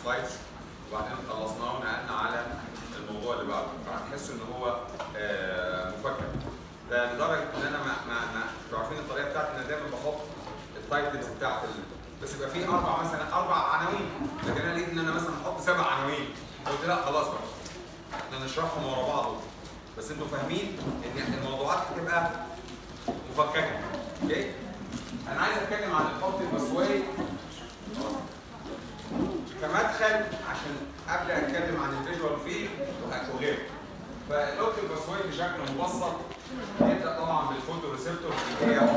سلايدز وبعدين خلصناه ونقلنا على الموضوع اللي بعده فهتحسوا ان هو آه، مفكر ده لدرجه ان انا ما ما ما انتوا عارفين الطريقه بتاعتي ان انا دايما بحط التايتلز بتاعت ال... بس يبقى في اربع مثلا اربع عناوين لكن انا لقيت ان انا مثلا احط سبع عناوين قلت لا خلاص بقى احنا نشرحهم ورا بعض بس انتوا فاهمين ان الموضوعات هتبقى مفككه اوكي انا عايز اتكلم عن الخط البسوي كمدخل عشان ابدا اتكلم عن الفيجوال فيل وغيره فالاوبتيك باسوي بشكل مبسط يبدا طبعا بالفوتو ريسبتور اللي هي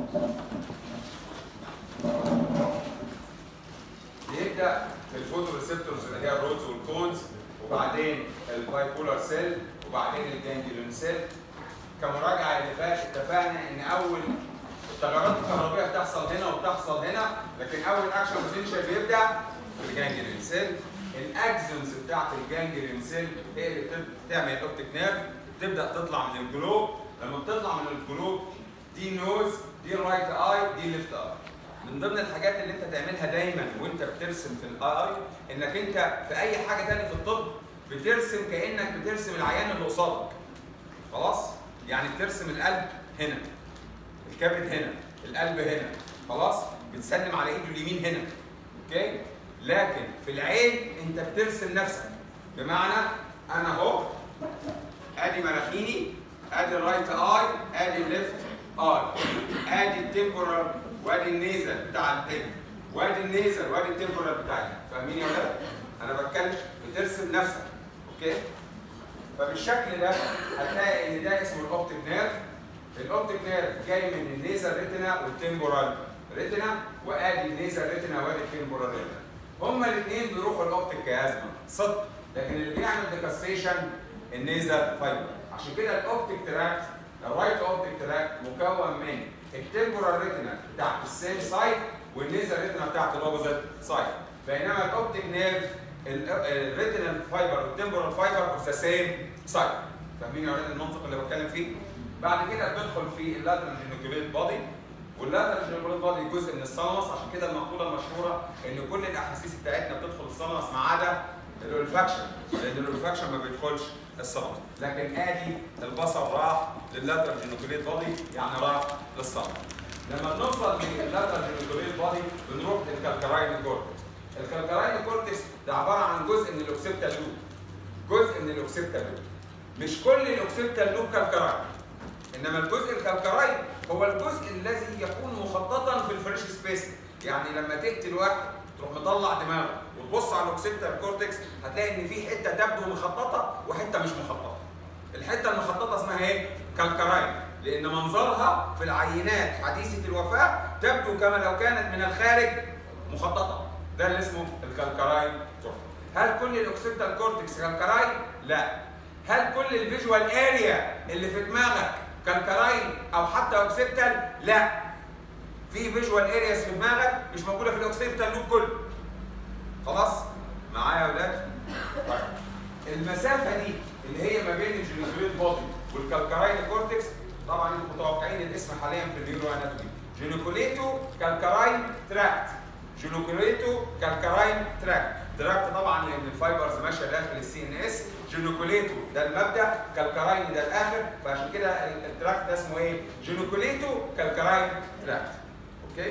بيبدا بالفوتو ريسبتورز اللي هي الرودز والكونز وبعدين الباي بولار سيل وبعدين الجانجليون سيل كمراجعه اللي فات اتفقنا ان اول التغيرات الكهربائيه بتحصل هنا وبتحصل هنا لكن اول اكشن بوتنشال بيبدا في الجانجليون سيل الاكسونز بتاعت الجانجليون سيل هي اللي بتب- بتعمل الاوبتيك نيرف تبدا تطلع من الجلوب لما بتطلع من الجلوب دي نوز دي الرايت اي دي ليفت اي من ضمن الحاجات اللي انت تعملها دايما وانت بترسم في الاي انك انت في اي حاجه تانية في الطب بترسم كانك بترسم العيان اللي قصادك خلاص يعني بترسم القلب هنا الكبد هنا القلب هنا خلاص بتسلم على ايده اليمين هنا اوكي لكن في العين انت بترسم نفسك بمعنى انا اهو ادي مناخيري ادي الرايت اي ادي الليفت اي ادي التمبورال وادي النيزل بتاع البيج وادي النيزل وادي التمبورال بتاعي فاهمين يا ولاد؟ انا بتكلم بترسم نفسك اوكي؟ فبالشكل ده هتلاقي ان ده اسمه الاوبتيك نيرف الاوبتيك نيرف جاي من النيزل ريتنا والتمبورال ريتنا وادي النيزل ريتنا وادي التمبورال ريتنا هما الاثنين بيروحوا الاوبتيك كيازما صدق لكن اللي بيعمل ديكاستيشن النيزل فايبر عشان كده الاوبتيك تراكت الرايت اوبتيك تراكت مكون من التمبورال ريتنا بتاعت السيم سايد والنيزل ريتنا بتاعت الاوبوزيت سايد بينما الاوبتيك نيرف الريتنال فايبر والتمبورال فايبر اوف ذا سيم سايد فاهمين يا ولاد المنطق اللي بتكلم فيه؟ بعد كده بندخل في اللاترال جينيكوليت بادي واللاترال جينيكوليت بادي جزء من الثالموس عشان كده المقوله المشهوره ان كل الاحاسيس بتاعتنا بتدخل الثالموس ما عدا الاولفاكشن لان الاولفاكشن ما بيدخلش الثالموس لكن ادي البصر راح لللاترال جينيكوليت بادي يعني راح للثالموس لما بنوصل لللاترال جينيكوليت بادي بنروح للكالكراين كورتكس الكالكراين كورتكس ده عباره عن جزء من الاوكسيبتال لوب جزء من الاوكسيبتال لوب مش كل الاوكسيبتال لوب كالكراين انما الجزء الكالكراين هو الجزء الذي يكون مخططا في الفريش سبيس يعني لما تقتل واحد تروح مطلع دماغه وتبص على الاوكسيبتال كورتكس هتلاقي ان في حته تبدو مخططه وحته مش مخططه الحته المخططه اسمها ايه كالكراين لان منظرها في العينات حديثه الوفاه تبدو كما لو كانت من الخارج مخططه ده اللي اسمه الكالكراين كورتكس هل كل الاوكسيبتال كورتكس كالكراين لا هل كل الفيجوال اريا اللي في دماغك كالكراين او حتى اوكسيبتال لا في فيجوال ارياز في دماغك مش موجوده في الاوكسيبتال لوب كله خلاص معايا يا اولاد طيب المسافه دي اللي هي ما بين الجينيكوليت بودي والكالكراين كورتكس طبعا انتم متوقعين الاسم حاليا في النيورو اناتومي جينيكوليتو كالكراين تراكت جينيكوليتو كالكراين تراكت تراكت طبعا لان الفايبرز ماشيه داخل السي ان اس جينيكوليتو ده المبدا كالكراين ده الاخر فعشان كده التراكت ده اسمه ايه؟ جينيكوليتو كالكراين تراكت اوكي؟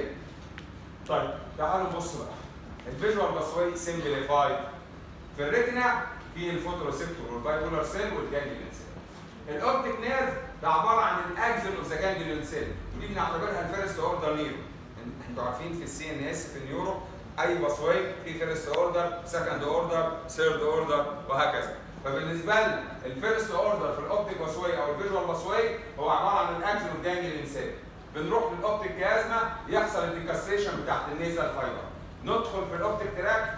طيب تعالوا نبص بقى الفيجوال باسوي سمبليفايد في الريتنا في الفوتوريسبتور والبايبولار سيل والجانجليون سيل الاوبتيك نيرف ده عباره عن الاكزل اوف ذا جانجليون سيل ودي بنعتبرها الفيرست اوردر نيرو انتوا عارفين في السي ان اس في النيورو اي باسوي في فيرست اوردر سكند اوردر ثيرد اوردر وهكذا فبالنسبه لنا الفيرست اوردر في الاوبتيك باسوي او الفيجوال باسوي هو عباره عن الاكزل اوف جانجليون سيل بنروح للاوبتيك جازما يحصل الديكاستيشن بتاعت النيزل فايبر ندخل في الاوبتيك تراك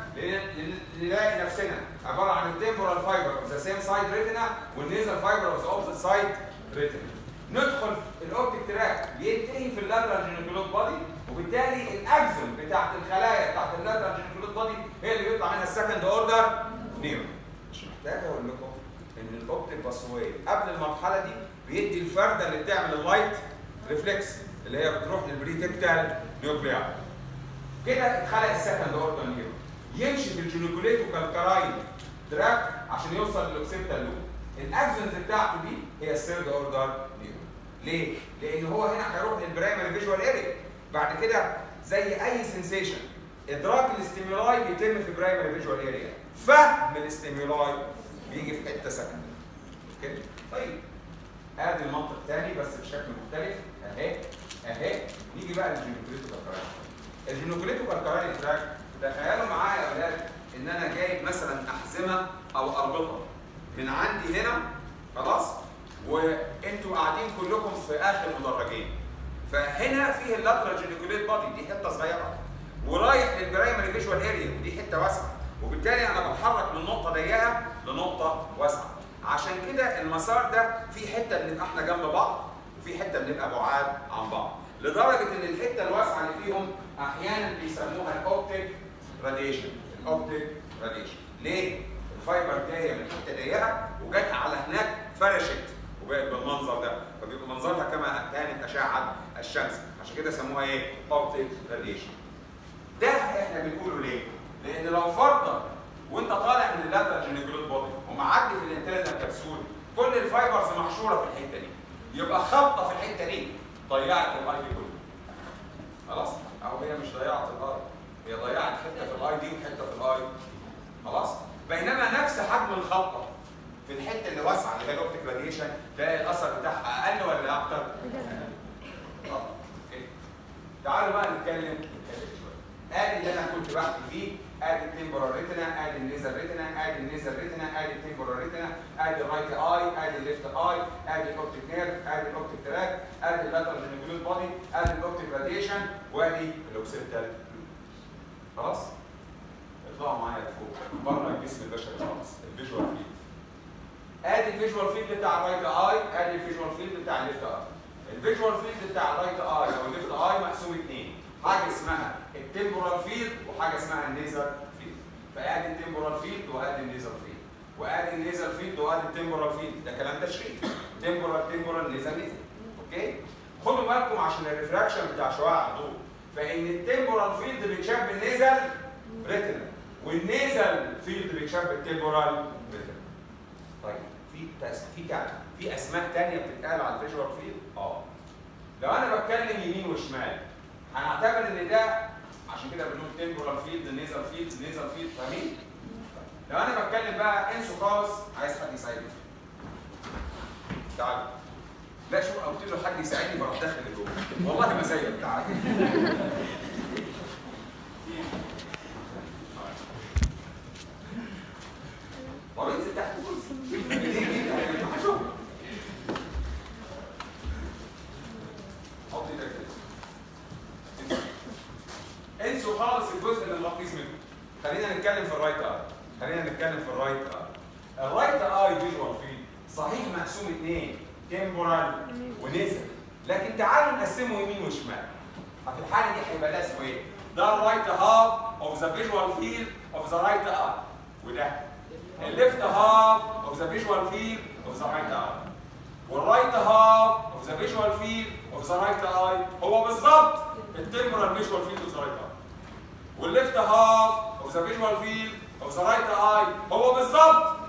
نلاقي نفسنا عباره عن التمبورال فايبر اوف ذا سيم سايد ريتنا والنيزل فايبر اوف ذا اوبوزيت سايد ريتنا ندخل الاوبتيك تراك ينتهي في اللاترال جينيكولوت بادي وبالتالي الاكزون بتاعت الخلايا بتاعت اللاترال جينيكولوت بادي هي اللي بيطلع منها السكند اوردر نيرو مش محتاج اقول لكم ان الاوبتيك باسوي قبل المرحله دي بيدي الفرده اللي بتعمل اللايت ريفلكس اللي هي بتروح للبريتكتال نيوكليار كده اتخلق السكند اوردر نيرو يمشي في الجينيكوليت وكالكراين تراك عشان يوصل للاوكسيبتال لوب الاكسنز بتاعته دي هي الثيرد اوردر نيورون ليه؟ لان هو هنا هيروح للبرايمري فيجوال اريا بعد كده زي اي سنسيشن ادراك الاستيمولاي بيتم في برايمري فيجوال اريا فهم الاستيمولاي بيجي في حته سكند اوكي طيب ادي المنطق تاني بس بشكل مختلف اهي اهي نيجي بقى للجينوكوليتو كاركراين الجينوكوليتو كاركراين تراك تخيلوا معايا يا اولاد ان انا جايب مثلا احزمه او اربطه من عندي هنا خلاص وانتوا قاعدين كلكم في اخر مدرجين فهنا فيه اللاترال جينيكوليت بادي دي حته صغيره ورايح للبرايمري فيجوال اريا ودي حته واسعه وبالتالي انا بتحرك من نقطه ضيقه لنقطه واسعه عشان كده المسار ده في حته بنبقى احنا جنب بعض وفي حته بنبقى بعاد عن بعض لدرجه ان الحته الواسعه اللي فيهم احيانا بيسموها الاوبتيك راديشن الاوبتيك راديشن ليه؟ الفايبر جايه من حته ضيقه وجت على هناك فرشت وبقت بالمنظر ده فبيبقى منظرها كما كانت اشعه الشمس عشان كده سموها ايه؟ اوبتيك راديشن ده احنا بنقوله ليه؟ لان لو فرضا وانت طالع من اللاترال جينيكولوت بودي ومعدي في الانترنال كبسول كل الفايبرز محشوره في الحته دي يبقى خبطه في الحته دي ضيعت الاي دي كله خلاص اهو هي مش ضيعت الارض هي ضيعت حته في الاي دي وحته في الاي خلاص بينما نفس حجم الخبطه في الحته اللي واسعه اللي هي الاوبتيك راديشن تلاقي الاثر بتاعها اقل ولا اكتر؟ طب اوكي تعالوا بقى نتكلم نتكلم شويه ادي اللي انا كنت بحكي فيه ادي التمبرال ريتنا ادي النيزل ريتنا ادي النيزل ريتنا ادي التمبرال ريتنا ادي الرايت اي ادي الليفت اي ادي الاوبتيك نيرف ادي الاوبتيك تراك ادي اللاترال جينيكولوت بودي ادي الاوبتيك راديشن وادي الاوكسيبتال خلاص اطلعوا معايا لفوق بره الجسم البشري خالص الفيجوال فيلد ادي الفيجوال فيلد بتاع الرايت اي ادي الفيجوال فيلد بتاع الليفت اي الفيجوال فيلد بتاع الرايت اي او الليفت اي مقسوم اثنين حاجه اسمها التمبورال فيلد وحاجه اسمها النيزر فيلد فادي التمبورال فيلد وادي النيزر فيلد وادي النيزر فيلد وادي التمبورال فيلد ده كلام تشريح تمبورال تمبورال نيزر نيزر اوكي خدوا بالكم عشان الريفراكشن بتاع شعاع الضوء فان التمبورال فيلد بيتشاب بالنيزل ريتنا والنيزل فيلد بيتشاب بالتمبورال ريتنا طيب في تس... في كع... في اسماء ثانيه بتتقال على الفيجوال فيلد اه لو انا بتكلم يمين وشمال هنعتبر ان ده عشان كده بنقول تمبورال فيلد نيزل فيلد نيزل فيلد فاهمين؟ لو انا بتكلم بقى انسوا خالص عايز حد يساعدني تعالوا لا شوف قلت له حد يساعدني بروح داخل لجوه والله ما زيك تعالى طب انزل تحت الكرسي هشوف حط ايدك كده انسوا خالص الجزء اللي مغطيس منه خلينا نتكلم في الرايت اي خلينا نتكلم في الرايت اي الرايت اي فيجوال فيلد صحيح مقسوم اثنين تمبورال ونزل لكن تعالوا نقسمه يمين وشمال في الحاله دي هيبقى ده اسمه ايه؟ ده الرايت هاف اوف ذا فيجوال فيلد اوف ذا رايت اي وده الليفت هاف اوف ذا فيجوال فيلد اوف ذا رايت اي والرايت هاف اوف ذا فيجوال فيلد اوف ذا رايت اي هو بالظبط التمبرال فيجوال فيلد اوف ذا رايت اي والليفت هاف اوف ذا فيجوال فيلد اوف ذا رايت اي هو بالظبط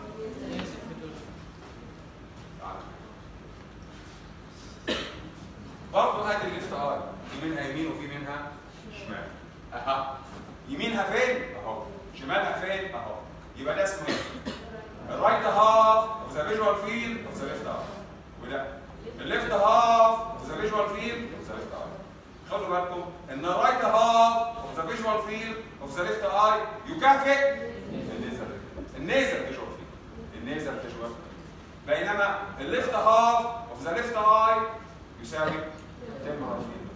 برضه ادي الليفت اي في منها يمين وفي منها شمال اها يمينها فين؟ اهو شمالها فين؟ اهو يبقى ده اسمه ايه؟ الرايت هاف اوف ذا فيجوال فيلد اوف ذا ليفت اي وده الليفت هاف اوف ذا فيجوال فيلد اوف ذا ليفت اي خدوا بالكم ان الرايت هاف اوف ذا فيجوال فيلد اوف ذا ليفت اي يكافئ النيزل النيزل فيجوال فيلد النيزل فيجوال بينما الليفت هاف اوف ذا ليفت اي يساوي تمبرال فيلد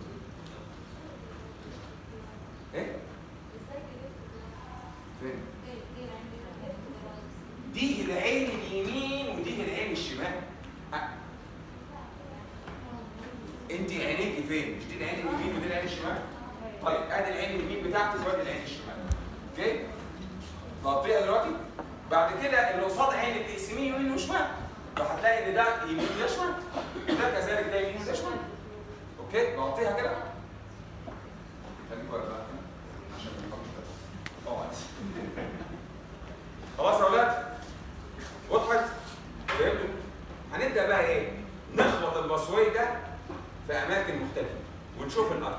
ايه؟ فين؟ دي العين اليمين ودي العين الشمال أه. انت عينيكي فين؟ مش دي العين اليمين ودي العين الشمال؟ طيب ادي العين اليمين بتاعتي وادي العين الشمال اوكي؟ نغطيها دلوقتي بعد كده اللي قصاد عينك تقسميه يمين وشمال فهتلاقي ان ده يمين وده شمال ده كذلك ده يمين وده شمال اوكي؟ نغطيها كده خليك ورا بقى عشان ما نفهمش اقعد خلاص يا اولاد وضحت فهمتوا هنبدا بقى ايه نخبط البصوي ده في اماكن مختلفه ونشوف الاثر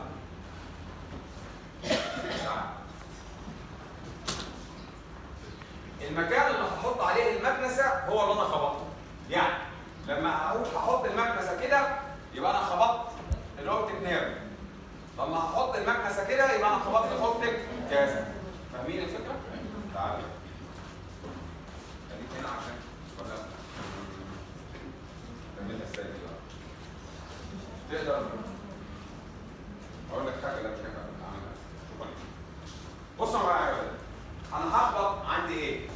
المكان اللي هحط عليه المكنسه هو اللي انا خبطته يعني لما اقول هحط المكنسه كده يبقى انا خبطت الاوبتيك نيرف لما هحط المكنسه كده يبقى انا خبطت الاوبتيك كذا فاهمين الفكره؟ تعالوا خليك هنا عشان ولا كملها ازاي دي بقى تقدر اقول لك حاجه لا مش هينفع اعملها شوف عليك. بصوا معايا يا ولاد انا هخبط عندي ايه؟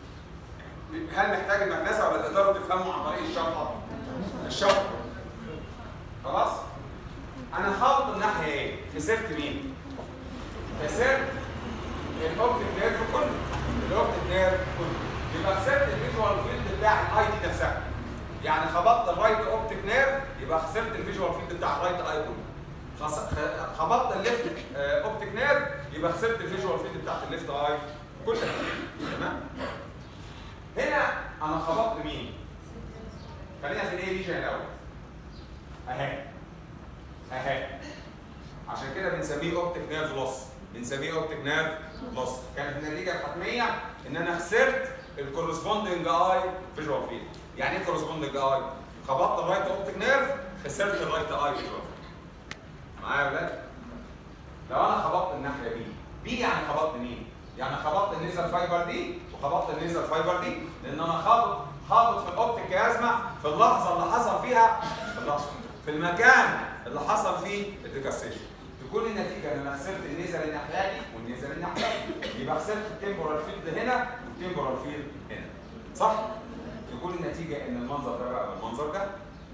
هل محتاج المكنسه ولا تقدروا تفهموا عن طريق الشرطه؟ الشرطه خلاص؟ انا خابط الناحيه ايه؟ خسرت مين؟ خسرت الاوبتيك نيرف كله الاوبتيك نيرف كله يبقى خسرت الفيجوال فيلد بتاع الاي دي نفسها يعني خبطت الرايت اوبتيك نيرف يبقى خسرت الفيجوال فيلد بتاع الرايت اي كله خص- خ- خبطت الليفت آه، اوبتيك نيرف يبقى خسرت الفيجوال فيلد بتاعت الليفت اي كلها تمام هنا انا خبطت مين خلينا في الايه ليجن الاول اهي اهي عشان كده بنسميه اوبتيك نيرف لوس بنسميه اوبتيك نيرف لوس كانت النتيجه الحتميه ان انا خسرت الكورسبوندنج اي فيجوال فيلد يعني ايه كورسبوندنج اي خبطت الرايت اوبتيك نيرف خسرت الرايت اي فيجوال معايا يا ولاد لو انا خبطت الناحيه بي بي يعني خبطت مين يعني خبطت النيزل فايبر دي وخبطت النيزل فايبر دي لان انا خابط خابط في الاوبتيك كازما في اللحظه اللي حصل فيها في اللحظه في المكان اللي حصل فيه الديكاستيشن تكون النتيجه ان انا خسرت النيزل الناحيه دي والنيزل الناحيه دي يبقى خسرت التمبورال فيلد هنا والتمبورال فيلد هنا صح تكون النتيجه ان المنظر ده بقى بالمنظر ده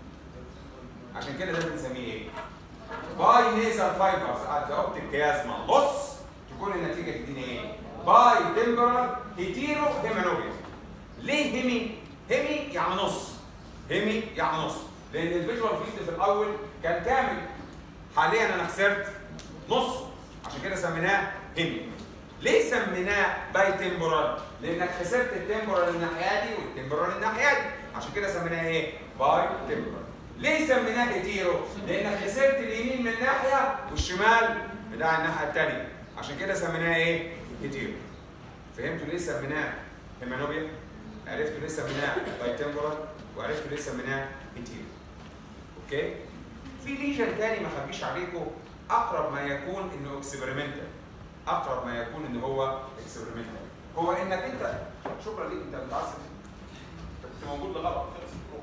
عشان كده ده بنسميه ايه باي نيزل فايبرز ات ذا اوبتيك كيازما لوس تكون النتيجه تديني ايه باي تمبرال هيتيرو هيمانوبيا ليه هيمي هيمي يعني نص هيمي يعني نص لان الفيجوال فيلد في الاول كان كامل حاليا انا خسرت نص عشان كده سميناه هيمي ليه سميناه باي تمبورال لانك خسرت التمبورال الناحيه دي والتمبورال الناحيه دي عشان كده سميناه ايه باي تمبورال ليه سميناه هيتيرو لانك خسرت اليمين من ناحيه والشمال بتاع الناحيه الثانيه عشان كده سميناه ايه هيتيرو فهمتوا ليه سميناه هيمانوبيا عرفتوا ليه سميناه باي تمبورال وعرفتوا ليه سميناه هيتيرو اوكي في ليجن تاني ما خبيش عليكم اقرب ما يكون انه اكسبيرمنتال اقرب ما يكون ان هو اكسبيرمنتال هو انك انت شكرا ليك انت متعصب كنت موجود لغلط خلص روح.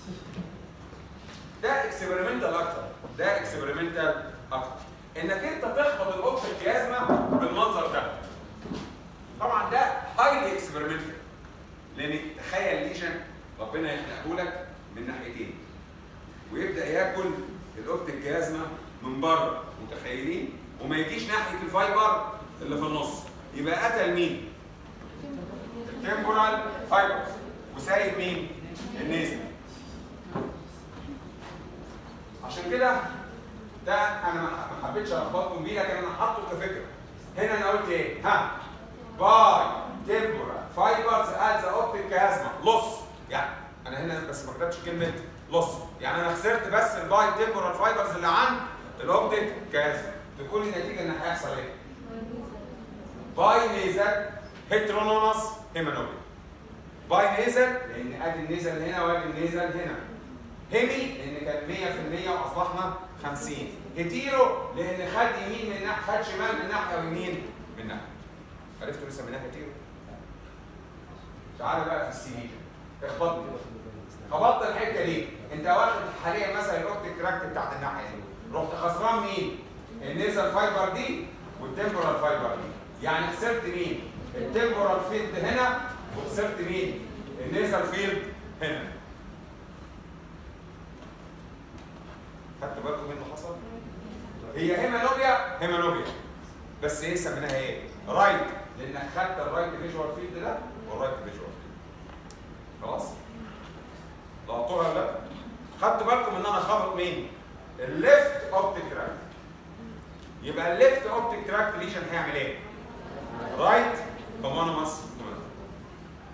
ده اكسبيرمنتال اكتر ده اكسبيرمنتال اكتر انك انت تخبط الاوبتيك كيازما بالمنظر ده طبعا ده هايلي اكسبيرمنتال لان تخيل ليجن ربنا يخلقه لك من ناحيتين ويبدا ياكل الاوبتيك كيازما من بره متخيلين وما يجيش ناحيه الفايبر اللي في النص يبقى قتل مين التمبورال فايبرز وسايب مين النيزل عشان كده ده انا ما ما حبيتش الخبطكم بيه لكن انا حاطه كفكره هنا انا قلت ايه ها باي تمبورال فايبرز ات ذا اوبتيك كيازما لوس يعني انا هنا بس ما كتبتش كلمه لوس يعني انا خسرت بس الباي تمبورال فايبرز اللي عند الاوبتيك كيازما تكون النتيجه ان هيحصل ايه باي نيزل هيترونوماس هيمانوبيا باي نيزل لان ادي النيزل هنا وادي النيزل هنا هيمي لان كان 100% واصبحنا 50 هيتيرو لان خد يمين من ناحيه خد شمال من ناحيه ويمين من ناحيه عرفتوا لسه سميناها هيتيرو تعالى بقى في السي اخبطني خبطت الحته دي انت واخد حاليا مثلا الاوبتيك تراكت بتاعت الناحيه دي رحت خسران مين؟ النيزل فايبر دي والتمبورال فايبر دي يعني خسرت مين؟ التمبورال فيلد هنا وخسرت مين؟ النيزل فيلد هنا خدتوا بالكم من اللي حصل؟ هي هيمانوبيا هيمانوبيا بس ايه سميناها ايه؟ رايت لانك خدت الرايت فيجوال فيلد ده والرايت فيجوال فيلد خلاص؟ لقطوها ولا لا؟ خدتوا بالكم ان انا خابط مين؟ الليفت اوبتيك تراكت يبقى الليفت اوبتيك تراكت ليشن هيعمل ايه؟ رايت كومونوماس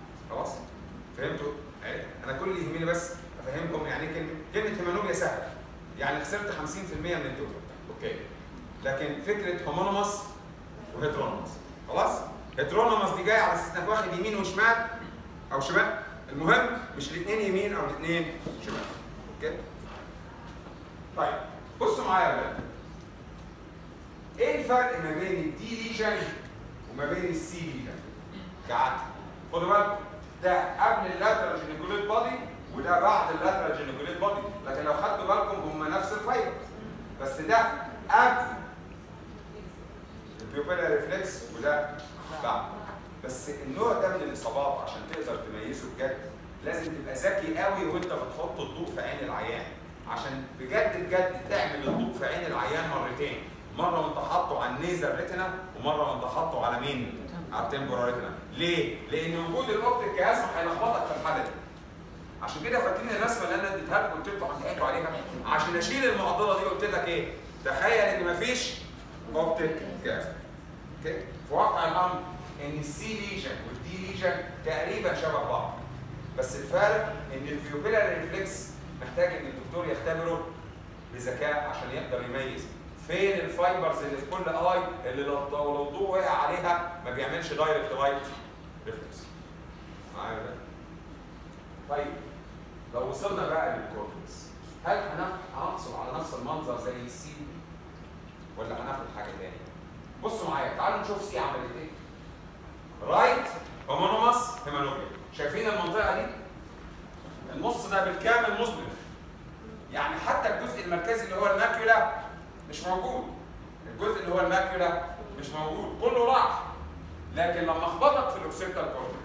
فهمتوا؟ إيه؟ انا كل اللي يهمني بس افهمكم يعني كلمه كلمه هيمانوبيا سهله يعني خسرت 50% من التوتال اوكي لكن فكره هومونيموس وهيترونيموس خلاص؟ هيترونيموس دي جايه على اساس انك واخد يمين وشمال او شمال المهم مش الاثنين يمين او الاثنين شمال اوكي؟ طيب بصوا معايا يا ولاد ايه الفرق ما بين الدي ليجن وما بين السي ليجن؟ قعدت خدوا بالكم ده قبل اللاترال جينيكوليت بادي وده بعد اللاترال جينيكوليت بادي لكن لو خدتوا بالكم هم نفس الفايبر بس ده قبل البيوبيلا ريفلكس وده بعد بس النوع ده من الاصابات عشان تقدر تميزه بجد لازم تبقى ذكي قوي وانت بتحط الضوء في عين العيان عشان بجد بجد تعمل الضوء في عين العيان مرتين مره وانت حاطه على النيزر ريتنا ومره وانت حاطه على مين؟ على التمبورال ريتنا ليه؟ لان وجود الاوبتيك جهاز هيلخبطك في الحاله دي عشان كده فاكرين الرسمه اللي انا اديتها لكم قلت لكم هتحكوا عليها عشان اشيل المعضله دي قلت لك ايه؟ تخيل ان مفيش اوبتيك جهاز اوكي؟ في واقع الامر ان السي ليجن والدي ليجن تقريبا شبه بعض بس الفرق ان الفيوبيلار ريفلكس محتاج ان الدكتور يختبره بذكاء عشان يقدر يميز فين الفايبرز اللي في كل اي اللي لو لو الضوء وقع عليها ما بيعملش دايركت لايت ريفلكس معايا ده طيب لو وصلنا بقى للكورتكس هل هنحصل على نفس المنظر زي السي ولا هناخد حاجه تاني بصوا معايا تعالوا نشوف سي عملت ايه رايت هومونوماس هيمانوبيا شايفين المنطقه دي النص ده بالكامل مظلم يعني حتى الجزء المركزي اللي هو الماكيولا مش موجود الجزء اللي هو الماكيولا مش موجود كله راح لكن لما اخبطك في الاوكسيتال كورتكس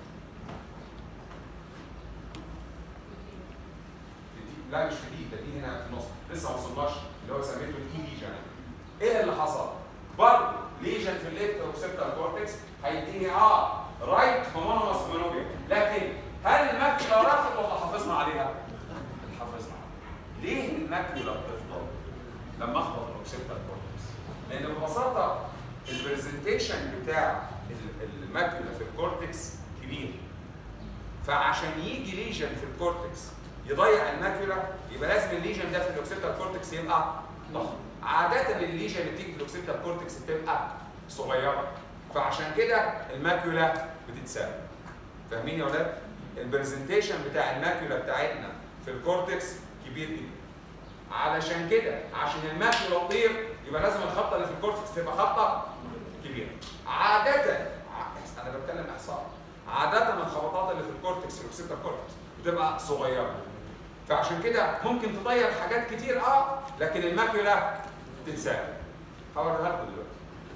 لا مش في دي ده دي هنا في النص لسه ما وصلناش اللي هو سميته الاي ليجن ايه اللي حصل؟ برضه ليجن في الليفت اوكسيتال كورتكس هيديني اه رايت هومونوماس منوبيا لكن هل الماكيولا راحت ولا حافظنا عليها؟ حافظنا عليها ليه الماكيولا بتفضل لما اخبط الاوكسيتال كورتكس؟ لان ببساطه البرزنتيشن بتاع الماكيولا في الكورتكس كبير فعشان يجي ليجن في الكورتكس يضيع الماكيولا يبقى لازم الليجن ده في الاوكسيتال كورتكس يبقى ضخم عادة الليجن اللي بتيجي في الاوكسيتال كورتكس بتبقى صغيرة فعشان كده الماكيولا بتتساوي فاهمين يا ولاد؟ البرزنتيشن بتاع الماكيولا بتاعتنا في الكورتكس كبير جدا علشان كده عشان الماكيولا تطير يبقى لازم الخطه اللي في الكورتكس تبقى خطه كبيره عادة انا بتكلم احصاء عادة الخبطات اللي في الكورتكس الاوكسيتال كورتكس بتبقى صغيرة فعشان كده ممكن تطير حاجات كتير اه لكن الماكيولا تتساوي هوريها لكم دلوقتي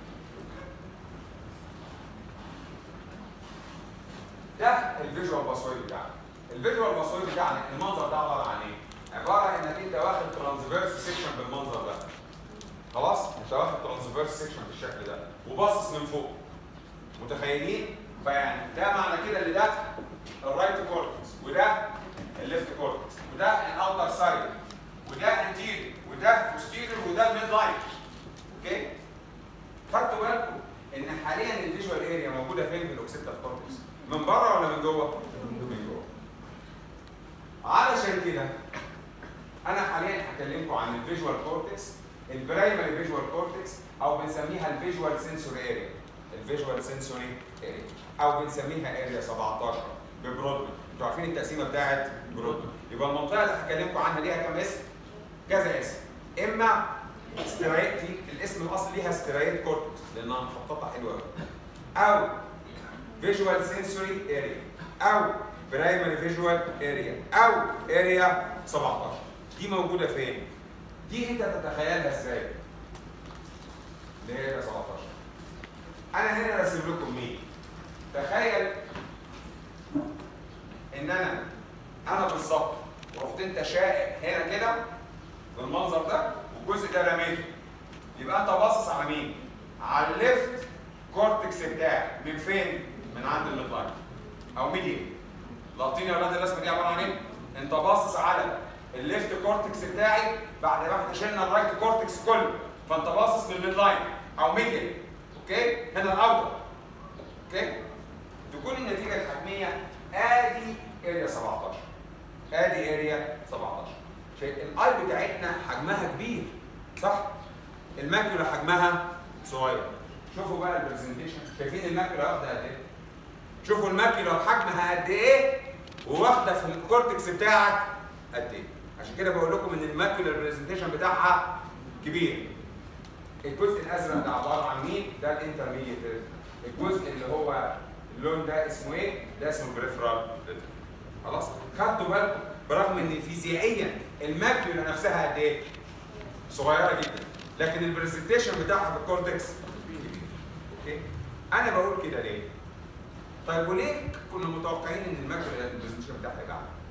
ده الفيجوال باسوي بتاعنا الفيجوال باسوي بتاعنا المنظر ده عباره عن ايه؟ عباره انك انت واخد ترانسفيرس سيكشن بالمنظر ده خلاص انت واخد ترانسفيرس سيكشن بالشكل ده وباصص من فوق متخيلين؟ فيعني ده معنى كده ان ده الرايت كورتكس وده الليفت كورتكس وده الاوتر سايد وده انتيريور وده بوستيريور وده الميد لاين اوكي خدتوا بالكم ان حاليا الفيجوال اريا موجوده فين في الاوكسيتال كورتكس من بره ولا من جوه من جوه علشان كده انا حاليا هكلمكم عن الفيجوال كورتكس البرايمري فيجوال كورتكس او بنسميها الفيجوال سنسوري اريا الفيجوال سنسوري اريا او بنسميها اريا 17 ببرودمان انتوا عارفين التقسيمه بتاعت برودمان يبقى المنطقه اللي هكلمكم عنها ليها كام اسم؟ كذا اسم اما سترايت في الاسم الاصلي ليها سترايت كورتكس لانها مخططه حلوه قوي او فيجوال سنسوري اريا او برايمري فيجوال اريا او اريا 17 دي موجوده فين؟ دي انت تتخيلها ازاي؟ اللي هي 17 انا هنا راسم لكم مين؟ تخيل ان انا انا بالظبط ورحت انت شائق هنا كده بالمنظر ده والجزء ده رميته يبقى انت باصص على مين؟ على الليفت كورتكس بتاعك من فين؟ من عند الميدلاين او ميديم لاقطين يا اولاد الرسمه دي عباره عن ايه؟ انت باصص على الليفت كورتكس بتاعي بعد ما احنا شلنا الرايت كورتكس كله فانت باصص للميد لاين او ميديم اوكي؟ هنا الاوتر اوكي؟ تكون النتيجه الحتميه ادي اريا 17 ادي اريا 17 شايف الاي بتاعتنا حجمها كبير صح الماكيولا حجمها صغير شوفوا بقى البرزنتيشن شايفين الماكيولا واخده قد ايه شوفوا الماكيولا بحجمها قد ايه وواخده في الكورتكس بتاعك قد ايه عشان كده بقول لكم ان الماكيولا البرزنتيشن بتاعها كبير الجزء الازرق ده عباره عن مين ده الانترميديت الجزء اللي هو اللون ده اسمه ايه ده اسمه بريفرال خلاص خدتوا بالكم برغم ان فيزيائيا الماكيولا نفسها قد ايه صغيره جدا لكن البرزنتيشن بتاعها في الكورتكس كبير اوكي انا بقول كده ليه طيب وليه كنا متوقعين ان الماكيولا البرزنتيشن بتاعها يبقى أعلى؟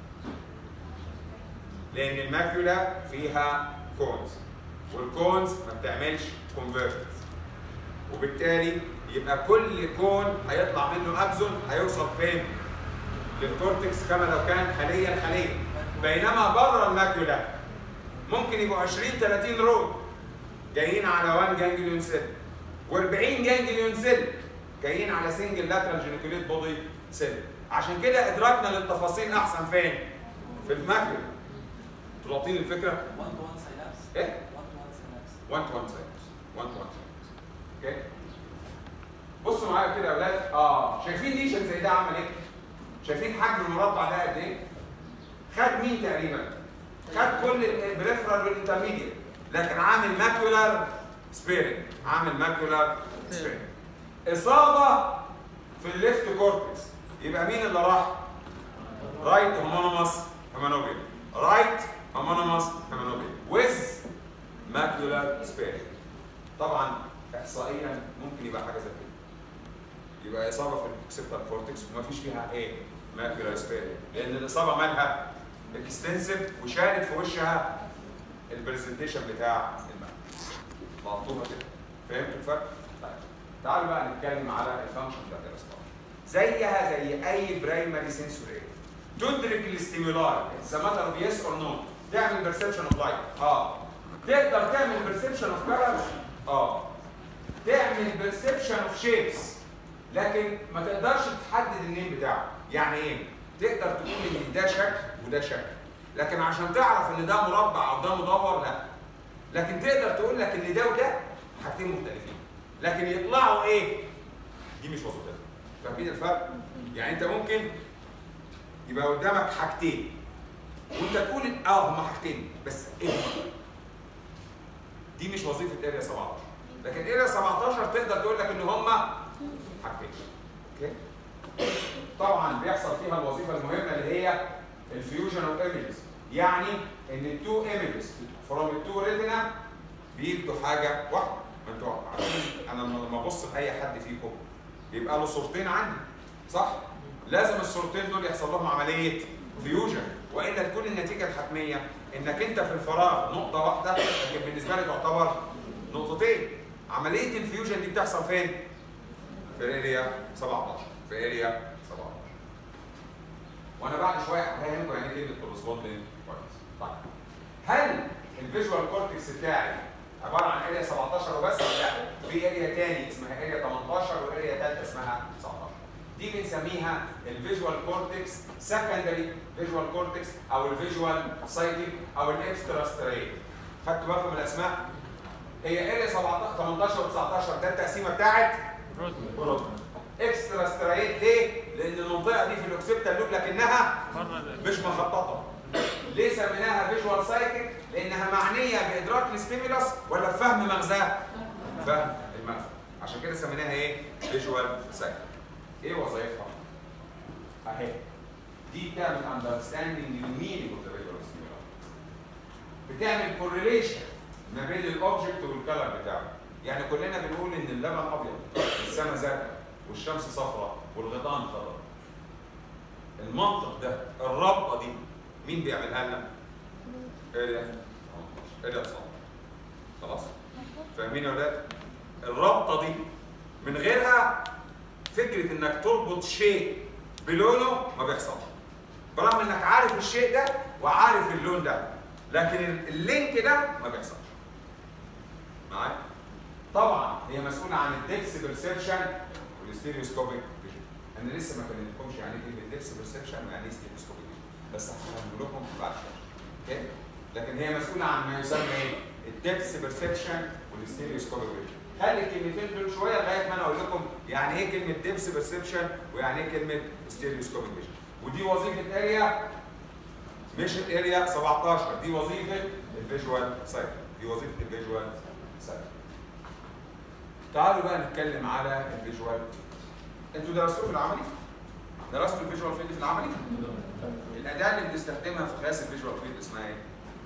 لان الماكيولا فيها كونز والكونز ما بتعملش كونفرجنس وبالتالي يبقى كل كون هيطلع منه اكزون هيوصل فين؟ للكورتكس كما لو كان خليه لخليه بينما بره الماكيولا ممكن يبقوا 20 30 رود جايين على 1 جانجليون سيل و40 جانجليون سيل جايين على سنجل لاترال جينيكوليت بودي سيل عشان كده ادراكنا للتفاصيل احسن فين؟ في الماكيولا تلاقين الفكره؟ 1 to 1 synapse. إيه؟ 1 to 1 synapse. 1 تو 1 سايكلز 1 تو 1 سايكلز اوكي بصوا معايا كده يا اولاد اه شايفين ليشن زي ده عمل ايه؟ شايفين حجم المربع ده قد ايه؟ خد مين تقريبا؟ خد كل البريفرال والانترميديت لكن عامل ماكيولار سبيرنج عامل ماكيولار سبيرنج اصابه في الليفت كورتكس يبقى مين اللي راح؟ رايت هومونوماس هيمانوبيا رايت هومونوماس هيمانوبيا ويز ماكيولار سبيرنج طبعا احصائيا ممكن يبقى حاجه زي كده يبقى اصابه في الاكسبتال كورتكس وما فيش فيها ايه ماكيولار سبيرنج لان الاصابه مالها اكستنسيف وشالت في وشها البرزنتيشن بتاع الماكيولا مقطوبه كده فهمت الفرق؟ طيب تعالوا بقى نتكلم على الفانكشن بتاعت الاصابه زيها زي اي برايمري سنسوري تدرك الاستيمولاي اتس ماتر اوف يس اور نو تعمل بيرسبشن اوف لايت اه تقدر تعمل بيرسبشن اوف كلرز اه تعمل بيرسبشن اوف شيبس لكن ما تقدرش تحدد النيم بتاعه يعني ايه تقدر تقول ان ده شكل وده شكل لكن عشان تعرف ان ده مربع او ده مدور لا لكن تقدر تقول لك ان ده وده حاجتين مختلفين لكن يطلعوا ايه دي مش وظيفتها فاهمين الفرق يعني انت ممكن يبقى قدامك حاجتين وانت تقول اه هما حاجتين بس ايه هما؟ دي مش وظيفه اريا 17 لكن اريا 17 تقدر تقول لك ان هما حاجتين اوكي طبعا بيحصل فيها الوظيفه المهمه اللي هي الفيوجن اوف ايمجز يعني ان التو ايمجز فروم التو ريتنا بيدوا حاجه واحده ما انتوا عارفين انا لما ابص لاي حد فيكم بيبقى له صورتين عندي صح؟ لازم الصورتين دول يحصل لهم عمليه فيوجن والا تكون النتيجه الحتميه انك انت في الفراغ نقطه واحده لكن بالنسبه لي تعتبر نقطتين عمليه الفيوجن دي بتحصل فين؟ في اريا 17 في اريا 17 وانا بعد شويه هفهمكم يعني ايه كلمه كورسبوندنج كويس طيب هل الفيجوال كورتكس بتاعي عباره عن اريا 17 وبس لا في اريا تاني اسمها اريا 18 واريا ثالثه اسمها 19 دي بنسميها الفيجوال كورتكس سكندري فيجوال كورتكس او الفيجوال سايتنج او الاكسترا ستريت خدتوا بالكم من الاسماء هي اريا 17 18 و 19 ده التقسيمه بتاعت بروتون اكسترا ستريت ليه؟ لان المنطقه دي في الاوكسيبتال لوب لكنها مش مخططه ليه سميناها فيجوال سايكل؟ لانها معنيه بادراك الستيمولس ولا بفهم مغزاه؟ فهم المغزى عشان كده سميناها ايه؟ فيجوال سايكل ايه وظائفها؟ اهي دي بتعمل اندرستاندنج للمينينج اوف ذا فيجوال ستيمولس بتعمل كورليشن ما بين الاوبجكت والكلر بتاعه يعني كلنا بنقول ان اللبن ابيض السماء زرقاء والشمس صفراء والغيطان خضراء المنطق ده الرابطه دي مين بيعملها لنا؟ اريا 18 اريا 19 خلاص؟ فاهمين يا ولاد؟ الرابطه دي من غيرها فكره انك تربط شيء بلونه ما بيحصلش برغم انك عارف الشيء ده وعارف اللون ده لكن اللينك ده ما بيحصلش معايا؟ طبعا هي مسؤوله عن الديكس بيرسبشن والستيريوسكوبيك فيجن انا لسه ما كلمتكمش يعني ايه كلمه ديبس بيرسبشن ويعني ايه ستيبسكوبيك بس هفهم لكم بعد شويه اوكي لكن هي مسؤوله عن ما يسمى ايه الديبس بيرسبشن والستيريوسكوبيك خلي الكلمتين دول شويه لغايه ما انا اقول لكم يعني ايه كلمه ديبس بيرسبشن ويعني ايه كلمه ستيريوسكوبيك فيجن ودي وظيفه اريا مش الاريا 17 دي وظيفه الفيجوال سايكل دي وظيفه الفيجوال سايكل تعالوا بقى نتكلم على الفيجوال انتوا درستوه في العملي؟ درستوا الفيجوال فيلد في العملي؟ الاداه اللي بنستخدمها في قياس الفيجوال فيلد اسمها ايه؟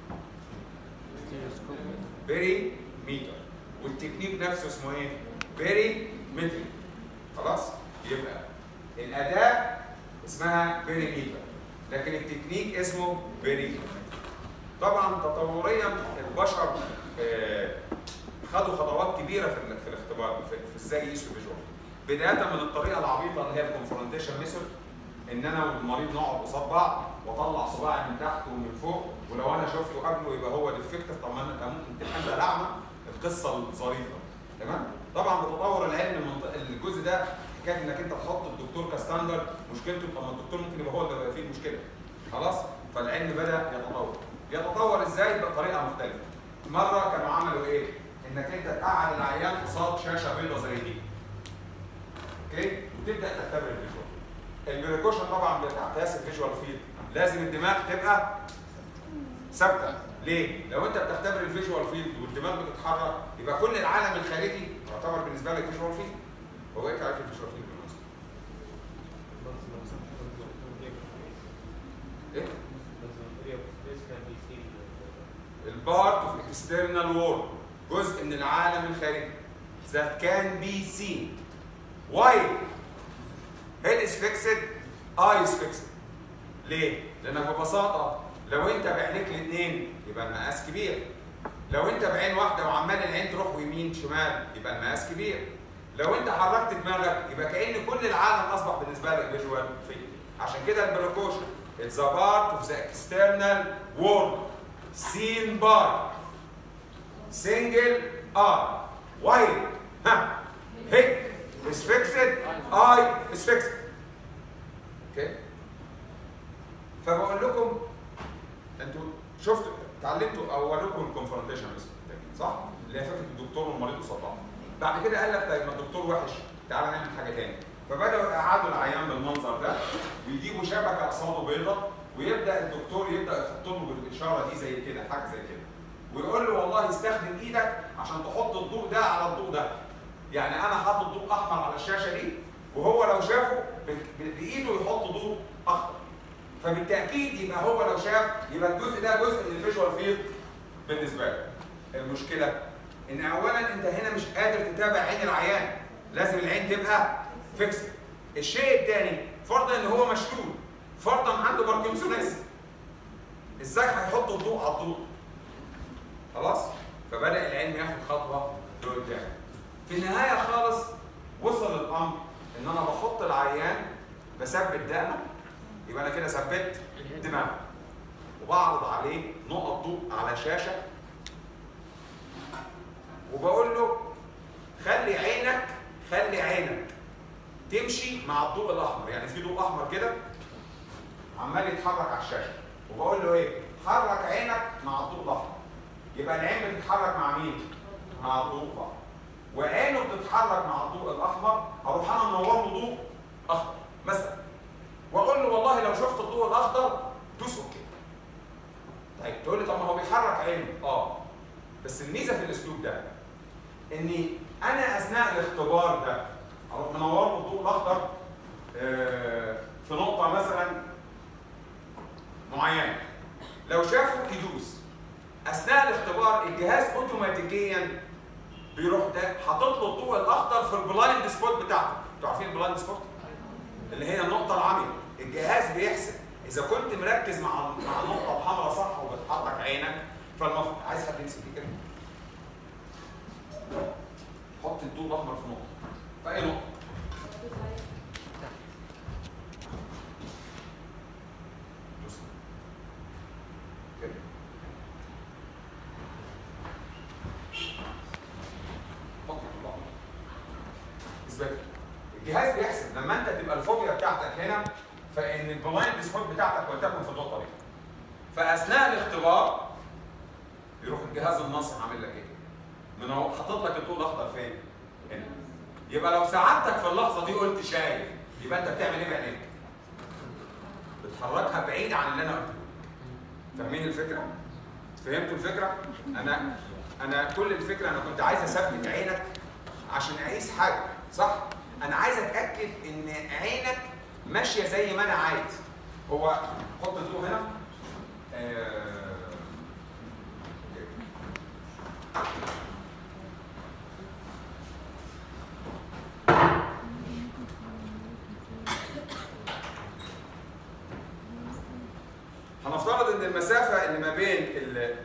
بيري ميتر والتكنيك نفسه اسمه ايه؟ بيري متري خلاص؟ يبقى الاداه اسمها بيري ميتر لكن التكنيك اسمه بيري متر طبعا تطوريا البشر آه، خدوا خطوات كبيره في ال- في الاختبار في, في ازاي يقيسوا الفيجوال بدايه من الطريقه العبيطه اللي هي الكونفرونتيشن ميثود ان انا والمريض نقعد قصاد بعض واطلع صباعي من تحت ومن فوق ولو انا شفته قبله يبقى هو ديفكتيف طب ما انا كان ممكن تبقى انت الاعمى القصه الظريفه تمام طبعا بتطور العلم المنط- الجزء ده حكايه انك انت تحط الدكتور كستاندرد مشكلته طب ما الدكتور ممكن يبقى هو اللي فيه المشكله خلاص فالعلم بدا يتطور يتطور ازاي بطريقه مختلفه مره كانوا عملوا ايه انك انت تقعد العيان قصاد شاشه بيضاء زي دي اوكي وتبدا تختبر الفيجوال البريكوشن طبعا بتاع قياس الفيجوال فيلد لازم الدماغ تبقى ثابته ليه؟ لو انت بتختبر الفيجوال فيلد والدماغ بتتحرك يبقى كل العالم الخارجي يعتبر بالنسبه لك فيجوال فيلد هو ايه تعريف الفيجوال فيلد بالمناسبه؟ ايه؟ البارت اوف اكسترنال وورد جزء من العالم الخارجي that can be seen why head is fixed eye is fixed ليه؟ لأنك ببساطة لو أنت بعينيك الاثنين يبقى المقاس كبير لو أنت بعين واحدة وعمال العين تروح يمين شمال يبقى المقاس كبير لو أنت حركت دماغك يبقى كأن كل العالم أصبح بالنسبة لك فيجوال فيلد عشان كده البريكوشن It's a part of the external world seen by single eye. Wide. Huh. Head is fixed. Eye is fixed. Okay. فبقول لكم انتوا شفتوا اتعلمتوا او لكم الكونفرونتيشن صح؟ اللي هي فكره الدكتور والمريض قصاد بعض. بعد كده قال لك طيب ما الدكتور وحش تعالى نعمل حاجه تاني. فبداوا يقعدوا العيان بالمنظر ده ويجيبوا شبكه قصاده بيضه ويبدا الدكتور يبدا يحط له بالاشاره دي زي كده حاجه زي كده. ويقول له والله استخدم ايدك عشان تحط الضوء ده على الضوء ده. يعني انا حاطط ضوء احمر على الشاشه دي وهو لو شافه ب- ب- بايده يحط ضوء اخضر. فبالتاكيد يبقى هو لو شاف يبقى الجزء ده جزء من الفيجوال فيلد بالنسبه له. المشكله ان اولا انت هنا مش قادر تتابع عين العيان لازم العين تبقى فيكس الشيء الثاني فرضا ان هو مشلول فرضا عنده باركنسونيز ازاي هيحط الضوء على الضوء خلاص فبدا العلم ياخد خطوه لقدام في النهايه خالص وصل الامر ان انا بحط العيان بثبت دقنه يبقى انا كده ثبت دماغه وبعرض عليه نقط ضوء على شاشه وبقول له خلي عينك خلي عينك تمشي مع الضوء الاحمر يعني في ضوء احمر كده عمال يتحرك على الشاشه وبقول له ايه حرك عينك مع الضوء الاحمر يبقى العين بتتحرك مع مين مع الضوء الاحمر وعينه بتتحرك مع الضوء الاحمر اروح انا منور له ضوء اخضر مثلا واقول له والله لو شفت الضوء الاخضر دوس اوكي طيب تقول لي طب ما هو بيحرك عينه اه بس الميزه في الاسلوب ده اني انا اثناء الاختبار ده اروح منور له الضوء الاخضر آه، في نقطه مثلا معينه لو شافه يدوس اثناء الاختبار الجهاز اوتوماتيكيا بيروح ده حاطط له الضوء الاخضر في البلايند سبوت بتاعته انتوا عارفين البلايند سبوت اللي هي النقطه العمياء الجهاز بيحسب اذا كنت مركز مع مع النقطه الحمراء صح وبتحرك عينك فالمفروض عايز حد يمسك دي كده حط الضوء الاحمر في نقطه في اي نقطه دوس. كده. حط الضوء الأحمر. اثبت الجهاز بيحسب لما انت تبقى الفوبيا بتاعتك هنا فان البلايند سبوت بتاعتك ولتكن في النقطه دي فاثناء الاختبار يروح الجهاز الناصح عامل لك ايه؟ من هو حاطط لك الضوء الاخضر فين؟ هنا يبقى لو ساعدتك في اللحظه دي قلت شايف يبقى انت بتعمل ايه بعينيك؟ بتحركها بعيد عن اللي انا قلته فاهمين الفكره؟ فهمتوا الفكره؟ انا انا كل الفكره انا كنت عايز اثبت عينك عشان اقيس حاجه صح؟ انا عايز اتاكد ان عينك ماشيه زي ما انا عايز هو حط الضوء هنا آه، هنفترض ان المسافه اللي ما بين ال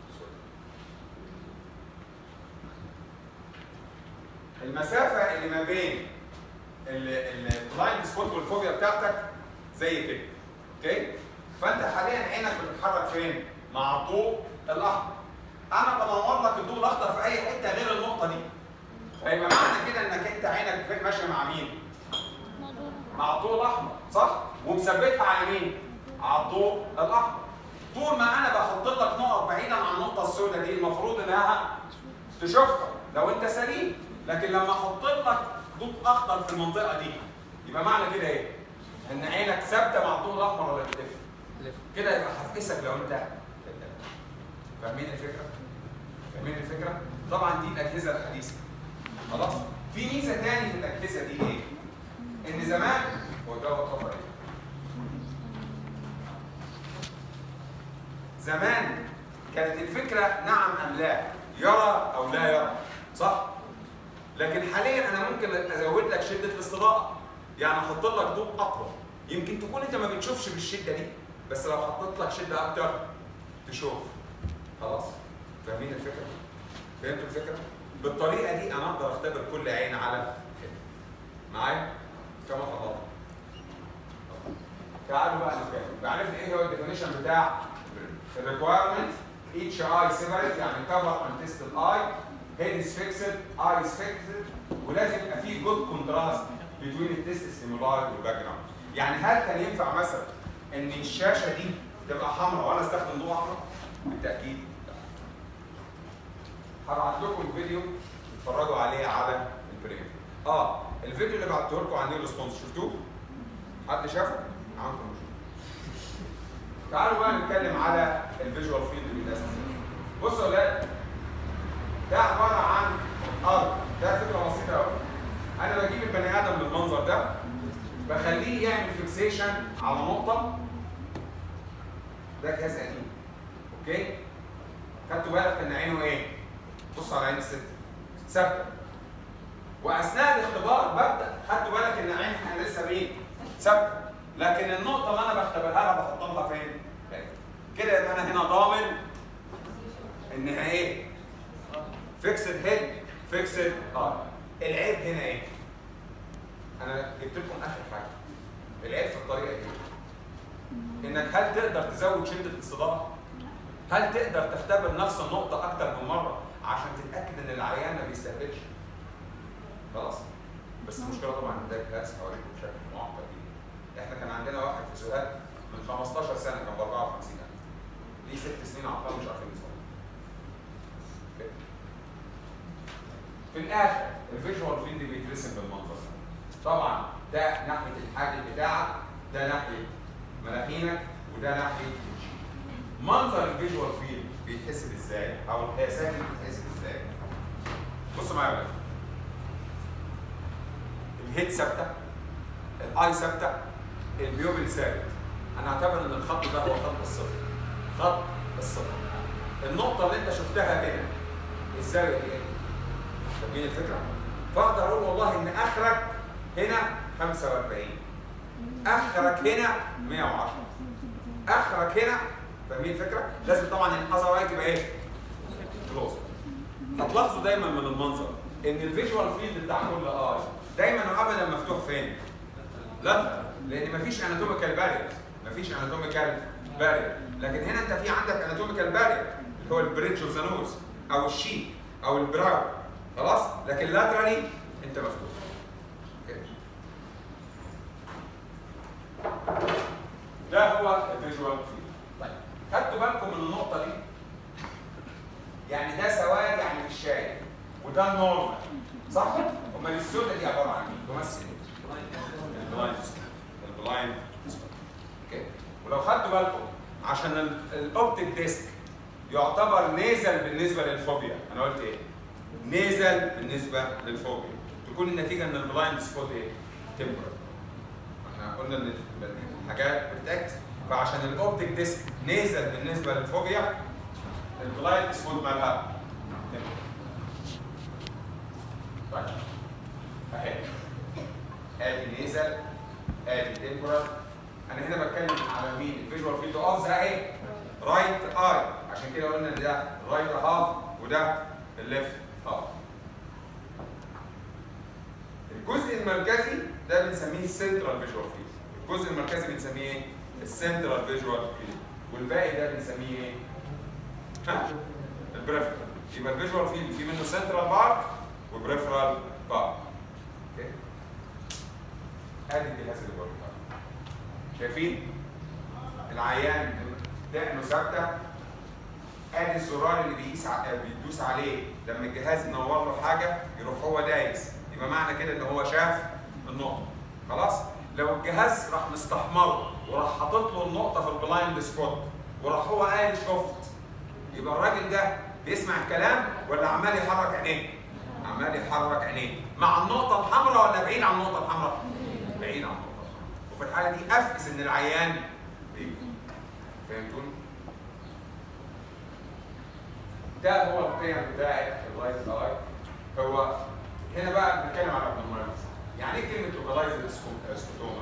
المسافه اللي ما بين البلايند سبوت والفوبيا بتاعتك زي كده اوكي فانت حاليا عينك بتتحرك فين مع الضوء الاحمر انا بنور لك الضوء الاخضر في اي حته غير النقطه دي فيبقى معنى كده انك انت عينك فين ماشيه مع مين مع الضوء الاحمر صح ومثبتها على مين على الضوء الاحمر طول ما انا بحط لك نقط بعيدا عن النقطه السوداء دي المفروض انها تشوفها لو انت سليم لكن لما احط لك ضوء اخضر في المنطقه دي يبقى معنى كده ايه ان عينك ثابته مع الضوء الاحمر ولا بتلف كده يبقى هفقسك لو انت فاهمين الفكره فاهمين الفكره طبعا دي الاجهزه الحديثه خلاص في ميزه تاني في الاجهزه دي ايه ان زمان هو ده هو ايه زمان كانت الفكره نعم ام لا يرى او لا يرى صح لكن حاليا انا ممكن ازود لك شده الاستضاءه يعني احط لك ضوء اقوى يمكن تكون انت ما بتشوفش بالشده دي بس لو حطيت لك شده اكتر تشوف خلاص فاهمين الفكره فهمتوا الفكره بالطريقه دي انا اقدر اختبر كل عين على كده معايا كما حضرتك تعالوا بقى نتكلم عرفنا ايه هو الديفينيشن بتاع الريكوايرمنت each eye separate يعني cover and test الاي head is fixed eye is fixed ولازم يبقى في good contrast between التست ستيمولاي والباك جراوند يعني هل كان ينفع مثلا ان الشاشه دي تبقى حمراء وانا استخدم ضوء احمر؟ بالتاكيد هبعت لكم الفيديو تتفرجوا عليه على البريم اه الفيديو اللي بعته لكم عن ريسبونس شفتوه؟ حد شافه؟ عنكم تعالوا بقى نتكلم على الفيجوال فيلد للاسف بصوا يا ولاد ده عباره عن ارض ده فكره بسيطه قوي انا بجيب البني ادم بالمنظر ده بخليه يعمل فيكسيشن على نقطه ده جهاز قديم اوكي خدتوا بالك ان عينه ايه بص على عين الست ثابته واثناء الاختبار ببدا خدتوا بالك ان عينها لسه مين ثابته لكن النقطه اللي انا بختبرها لها بحط لها فين كده يبقى انا هنا ضامن انها ايه فيكسد هيد فيكسد ار العيب هنا ايه انا جبت لكم اخر حاجه العيب في الطريقه دي انك هل تقدر تزود شده الاستضاءه هل تقدر تختبر نفس النقطه اكتر من مره عشان تتاكد ان العيان ما بيستهبلش خلاص بس المشكله طبعا ان ده جهاز هوريكم بشكل معقد جدا احنا كان عندنا واحد في سوهاج من 15 سنه كان ب 54000 ليه ست سنين عطلان مش عارفين يصور في الاخر الفيجوال فيلد بيترسم بالمنظر ده طبعا ده ناحيه الحاجب بتاعك ده ناحيه مناخينك وده ناحيه منظر الفيجوال فيلد بيتحسب ازاي او القياسات دي بتتحسب ازاي بصوا معايا يا ولاد الهيد ثابته الاي ثابته البيوبل ثابت انا اعتبر ان الخط ده هو خط الصفر خط الصفر النقطه اللي انت شفتها هنا الزاويه دي ايه فاهمين الفكره فاقدر اقول والله ان اخرك هنا 45 اخرك هنا 110 اخرك هنا فاهمين الفكره لازم طبعا الحظر وايت يبقى ايه كلوز هتلاحظوا دايما من المنظر ان الفيجوال فيلد بتاع كل اي دايما وابدا مفتوح فين لا لان مفيش اناتوميكال بارير مفيش اناتوميكال بارير لكن هنا انت في عندك اناتوميكال بارير اللي هو البريدج اوف ذا نوز او الشيك او البراو خلاص لكن لاترالي انت مفتوح ده هو الفيجوال فيلد طيب خدتوا بالكم من النقطه دي يعني ده سواد يعني مش شايف وده النورمال صح امال السوداء دي عباره عن ايه تمثل ايه البلايند البلايند اوكي ولو خدتوا بالكم عشان ال- الاوبتيك ديسك يعتبر نيزل بالنسبه للفوبيا انا قلت ايه نيزل بالنسبه للفوبيا تكون النتيجه ان البلايند سبوت ايه تمبرال احنا قلنا ان الحاجات بتاكت فعشان الاوبتيك ديسك نيزل بالنسبه للفوبيا البلايند سبوت مالها temporal. طيب اهي ادي نيزل ادي تمبرال انا هنا بتكلم على مين الفيجوال فيلد اوف ده ايه رايت اي عشان كده قلنا ان ده رايت هاف وده الليفت هاف الجزء المركزي ده بنسميه السنترال فيجوال فيلد الجزء المركزي بنسميه ايه السنترال فيجوال فيلد والباقي ده بنسميه ايه ها البريفرال يبقى الفيجوال فيلد في منه سنترال بارت وبريفرال بارت اوكي ادي الجهاز اللي بقول شايفين العيان دقنه ثابته ادي الزرار اللي بيقيس ع- بيدوس عليه لما الجهاز ينور له حاجه يروح هو دايس يبقى معنى كده ان هو شاف النقطه خلاص لو الجهاز راح مستحمر وراح حاطط له النقطه في البلايند سبوت وراح هو قال شفت يبقى الراجل ده بيسمع الكلام ولا عمال يحرك عينيه عمال يحرك عينيه مع النقطه الحمراء ولا بعيد عن النقطه الحمراء بعيد عن النقطه الحمراء وفي الحاله دي افقس ان العيان بيجي فهمتوني ده هو القيم بتاعت اللايف اي هو هنا بقى بنتكلم على abnormalities يعني ايه كلمه localized سكوتوما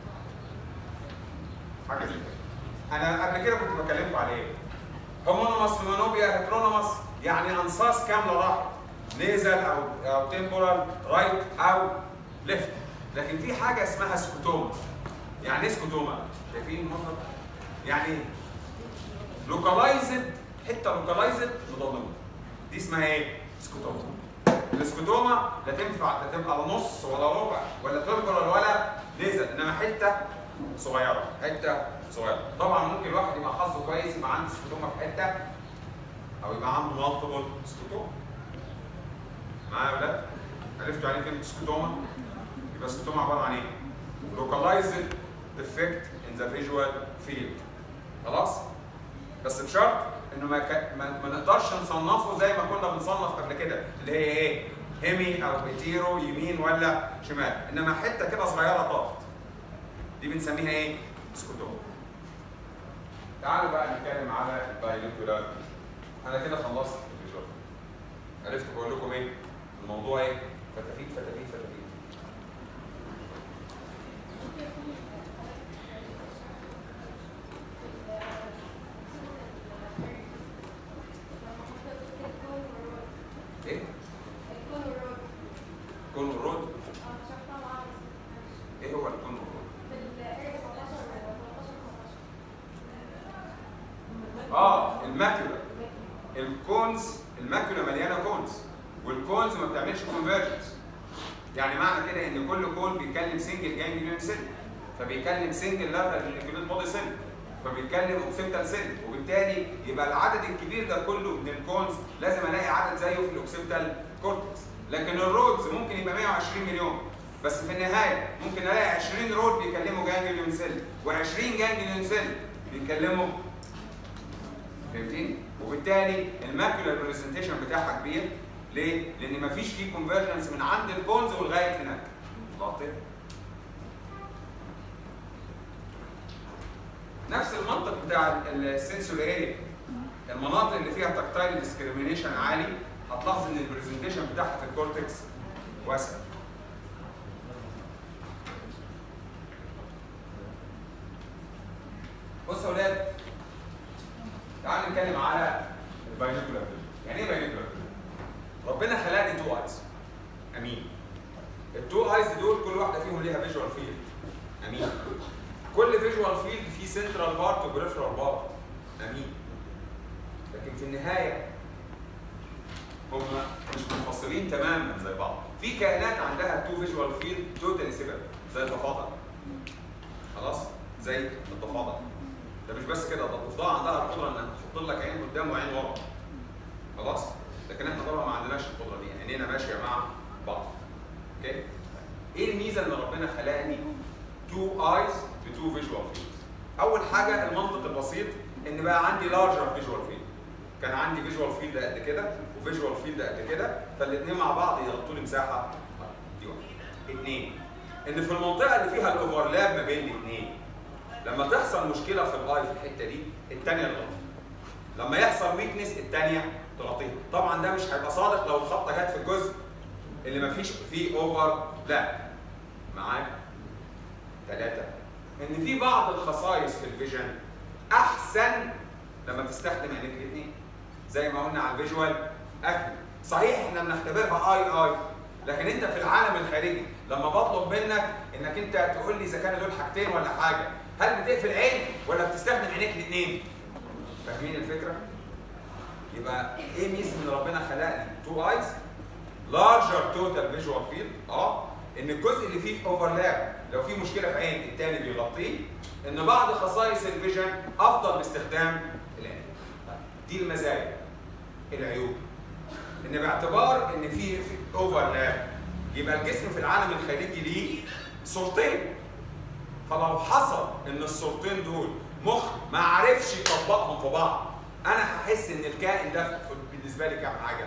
حاجه زي كده انا قبل كده كنت بكلمكم على ايه هومونوماس ليمونوبيا هيترونوماس يعني انصاص كامله راحت نيزل او او تمبورال رايت او ليفت لكن في حاجه اسمها سكوتوما يعني ايه سكوتوما شايفين المنظر يعني لوكالايزد حته لوكالايزد مضلمه دي اسمها ايه سكوتوما السكوتوما لا تنفع لا تبقى نص ولا ربع ولا تمبورال ولا نيزل انما حته صغيره حته صغيره طبعا ممكن الواحد يبقى حظه كويس يبقى عنده سكوتوما في حته او يبقى عنده مالتيبل سكوتوما معايا يا ولاد عرفتوا يعني كلمه سكوتوما يبقى سكوتوما عباره عن ايه localized defect in the visual field خلاص بس بشرط انه ما, ك... ما... ما نقدرش نصنفه زي ما كنا بنصنف قبل كده اللي هي ايه هيمي او هيتيرو يمين ولا شمال انما حته كده صغيره طاقت دي بنسميها ايه سكوتوما تعالوا بقى نتكلم على البايلوكولار انا كده خلصت الفيجوال عرفت بقول لكم ايه الموضوع ايه فتافيت فتافيت فتافيت ايه كون رود ايه هو الكون رود اه الماكيولا الكونز الماكيولا مليانه كونز والكونز ما بتعملش كونفرجنس يعني معنى كده ان كل كون بيتكلم سنجل جانجليون سيل فبيكلم سنجل لاترال جانجليون بودي سيل فبيتكلم اوكسيبتال سيل وبالتالي يبقى العدد الكبير ده كله من الكونز لازم الاقي عدد زيه في الاوكسيبتال كورتكس لكن الرودز ممكن يبقى 120 مليون بس في النهايه ممكن الاقي 20 رود بيكلموا جانجليون سيل و20 جانجليون سيل بيتكلموا فهمتني؟ وبالتالي الماكيولار برزنتيشن بتاعها كبير ليه؟ لان مفيش فيه كونفرجنس من عند الكونز ولغايه هناك. ضغط نفس المنطق بتاع السنسوري اريا المناطق اللي فيها تكتايل ديسكريميشن عالي هتلاحظ ان البرزنتيشن بتاعها في الكورتكس واسع. بصوا يا ولاد تعالوا نتكلم على الباينوكولار يعني ايه باينوكولار ربنا خلق لي تو ايز امين التو ايز دول كل واحده فيهم ليها فيجوال فيلد امين كل فيجوال فيلد فيه سنترال بارت وبريفرال بارت امين لكن في النهايه هم مش منفصلين تماما زي بعض في كائنات عندها تو فيجوال فيلد توتالي سيبريت زي الضفادع خلاص زي الضفادع ده مش بس كده ده الضفدعه عندها القدره انها تحط لك عين قدام وعين ورا خلاص لكن احنا طبعا ما عندناش القدره دي عينينا ماشيه مع بعض اوكي ايه الميزه ان ربنا خلقني تو ايز بتو فيجوال فيلدز اول حاجه المنطق البسيط ان بقى عندي لارجر فيجوال فيلد كان عندي فيجوال فيلد قد كده وفيجوال فيلد قد كده فالاثنين مع بعض يغطوا لي مساحه دي واحده اثنين ان في المنطقه اللي فيها الاوفرلاب ما بين الاثنين لما تحصل مشكله في الاي في الحته دي الثانيه تغطيها لما يحصل ويكنس الثانيه تغطيها طبعا ده مش هيبقى صادق لو الخطه جت في الجزء اللي ما فيش فيه اوفر لا معاك ثلاثه ان في بعض الخصائص في الفيجن احسن لما تستخدم عينيك الاثنين زي ما قلنا على الفيجوال اكل صحيح احنا بنختبرها اي اي لكن انت في العالم الخارجي لما بطلب منك انك انت تقول لي اذا كانوا دول حاجتين ولا حاجه هل بتقفل عين ولا بتستخدم عينيك الاثنين فاهمين الفكره يبقى ايه ميزه ان ربنا خلق لي تو ايز لارجر توتال فيجوال فيلد اه ان الجزء اللي فيه اوفرلاب لو في مشكله في عين الثاني بيغطيه ان بعض خصائص الفيجن افضل باستخدام العين دي المزايا العيوب ان باعتبار ان في اوفرلاب يبقى الجسم في العالم الخارجي ليه صورتين فلو حصل ان الصورتين دول مخ ما عرفش يطبقهم في بعض انا هحس ان الكائن ده بالنسبه لي كام حاجه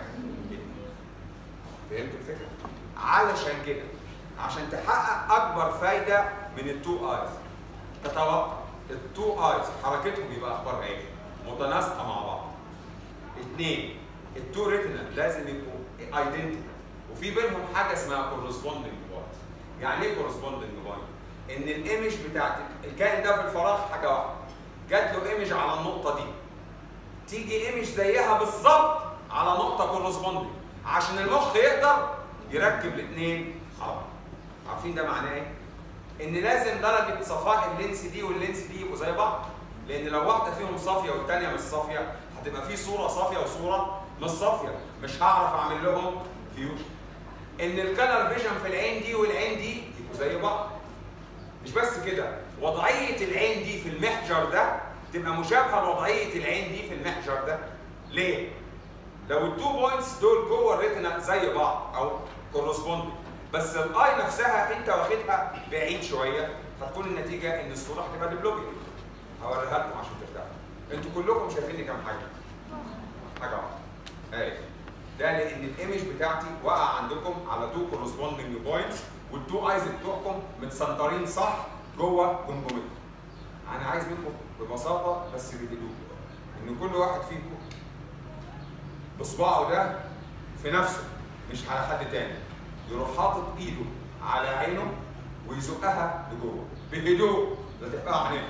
فهمت الفكره علشان كده عشان تحقق اكبر فايده من التو ايز تتوقع التو ايز حركتهم يبقى اخبار ايه متناسقه مع بعض اثنين التو ريتنا لازم يبقوا ايدنتيكال وفي بينهم حاجه اسمها كورسبوندنج بوينت يعني ايه كورسبوندنج بوينت ان الايمج بتاعت الكائن ده في الفراغ حاجه واحده جات له ايمج على النقطه دي تيجي ايمج زيها بالظبط على نقطه كورسبوندنج عشان المخ يقدر يركب الاثنين على بعض عارفين ده معناه ايه ان لازم درجه صفاء اللينس دي واللينس دي يبقوا زي بعض لان لو واحده فيهم صافيه والثانيه مش صافيه هتبقى في صوره صافيه وصوره مش صافيه مش هعرف اعمل لهم فيوجن ان الكلر فيجن في العين دي والعين دي يبقوا زي بعض مش بس كده وضعيه العين دي في المحجر ده تبقى مشابهه لوضعيه العين دي في المحجر ده ليه لو التو بوينتس دول جوه الريتنا زي بعض او كورسبوند بس الاي نفسها انت واخدها بعيد شويه هتكون النتيجه ان الصوره هتبقى ديبلوبيا هوريها لكم عشان ترتاحوا انتوا كلكم شايفين كام حاجه حاجه واحده اهي ده لان الايمج بتاعتي وقع عندكم على تو كورسبوندنج بوينتس والتو ايز بتوعكم متسنطرين صح جوه جمجمتكم انا عايز منكم ببساطه بس بهدوء ان كل واحد فيكم بصباعه ده في نفسه مش على حد تاني يروح حاطط ايده على عينه ويزقها لجوه بهدوء لا تفقع عينيك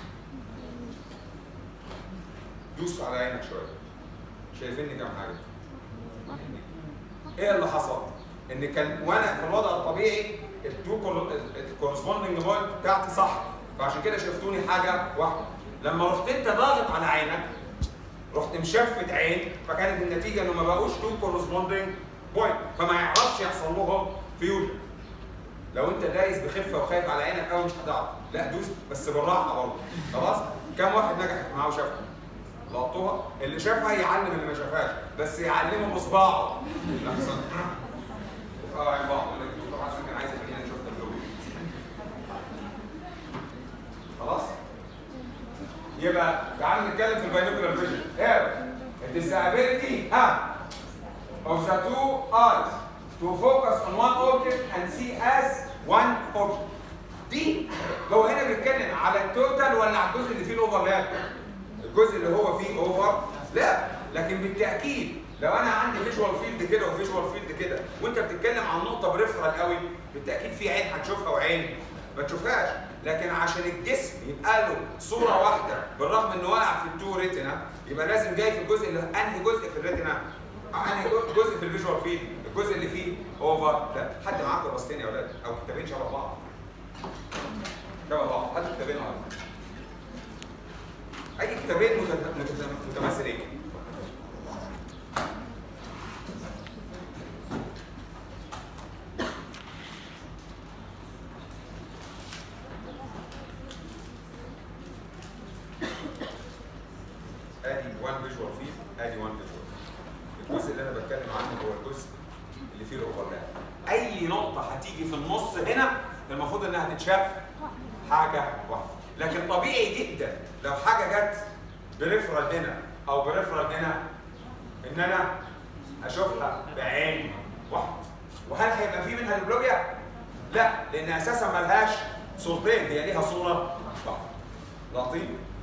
دوس على عينك شويه شايفيني كام حاجه ايه اللي حصل ان كان وانا في الوضع الطبيعي التو الكورسبوندنج بوينت بتاعتي صح فعشان كده شفتوني حاجه واحده لما رحت انت ضاغط على عينك رحت مشفت عين فكانت النتيجه انه ما بقوش تو كورسبوندنج بوينت فما يعرفش يحصل لهم فيوجن لو انت دايس بخفه وخايف على عينك قوي مش هتعرف لا دوس بس بالراحه برضه خلاص كم واحد نجح معاه وشافها لقطوها اللي شافها يعلم اللي ما شافهاش بس يعلمه بصباعه لحظه اه عين بعض يقول لك طبعا عشان كان عايز يخليني انا شفت اللوجو خلاص يبقى تعالوا نتكلم في الباينوكولار فيجن ايه الديسابيلتي ها of the two eyes to focus on one object and see as one object دي هو هنا بيتكلم على التوتال ولا على الجزء اللي فيه الاوفرلاب الجزء اللي هو فيه اوفر لا لكن بالتاكيد لو انا عندي فيجوال فيلد كده وفيجوال فيلد كده وانت بتتكلم عن نقطه بريفرال قوي بالتاكيد في عين هتشوفها وعين ما تشوفهاش لكن عشان الجسم يبقى له صوره واحده بالرغم انه واقع في التو ريتنا يبقى لازم جاي في الجزء اللي انهي جزء في الريتنا انهي جزء في الفيجوال فيلد الجزء اللي فيه اوفر لا حد معاكم باصتين يا اولاد او كتابين شبه بعض شبه بعض حد كتابين على اي كتابين متماثلين 1 فيجوال فيد ادي 1 فيجوال الجزء اللي انا بتكلم عنه هو الجزء اللي فيه الاوفرلاب اي نقطه هتيجي في النص هنا المفروض انها تتشاف حاجه واحده لكن طبيعي جدا لو حاجه جت بريفرال هنا او بريفرال هنا ان انا اشوفها بعين واحده وهل هيبقى في منها البلوجيا؟ لا لان اساسا ملهاش صورتين هي ليها صوره واحده لطيف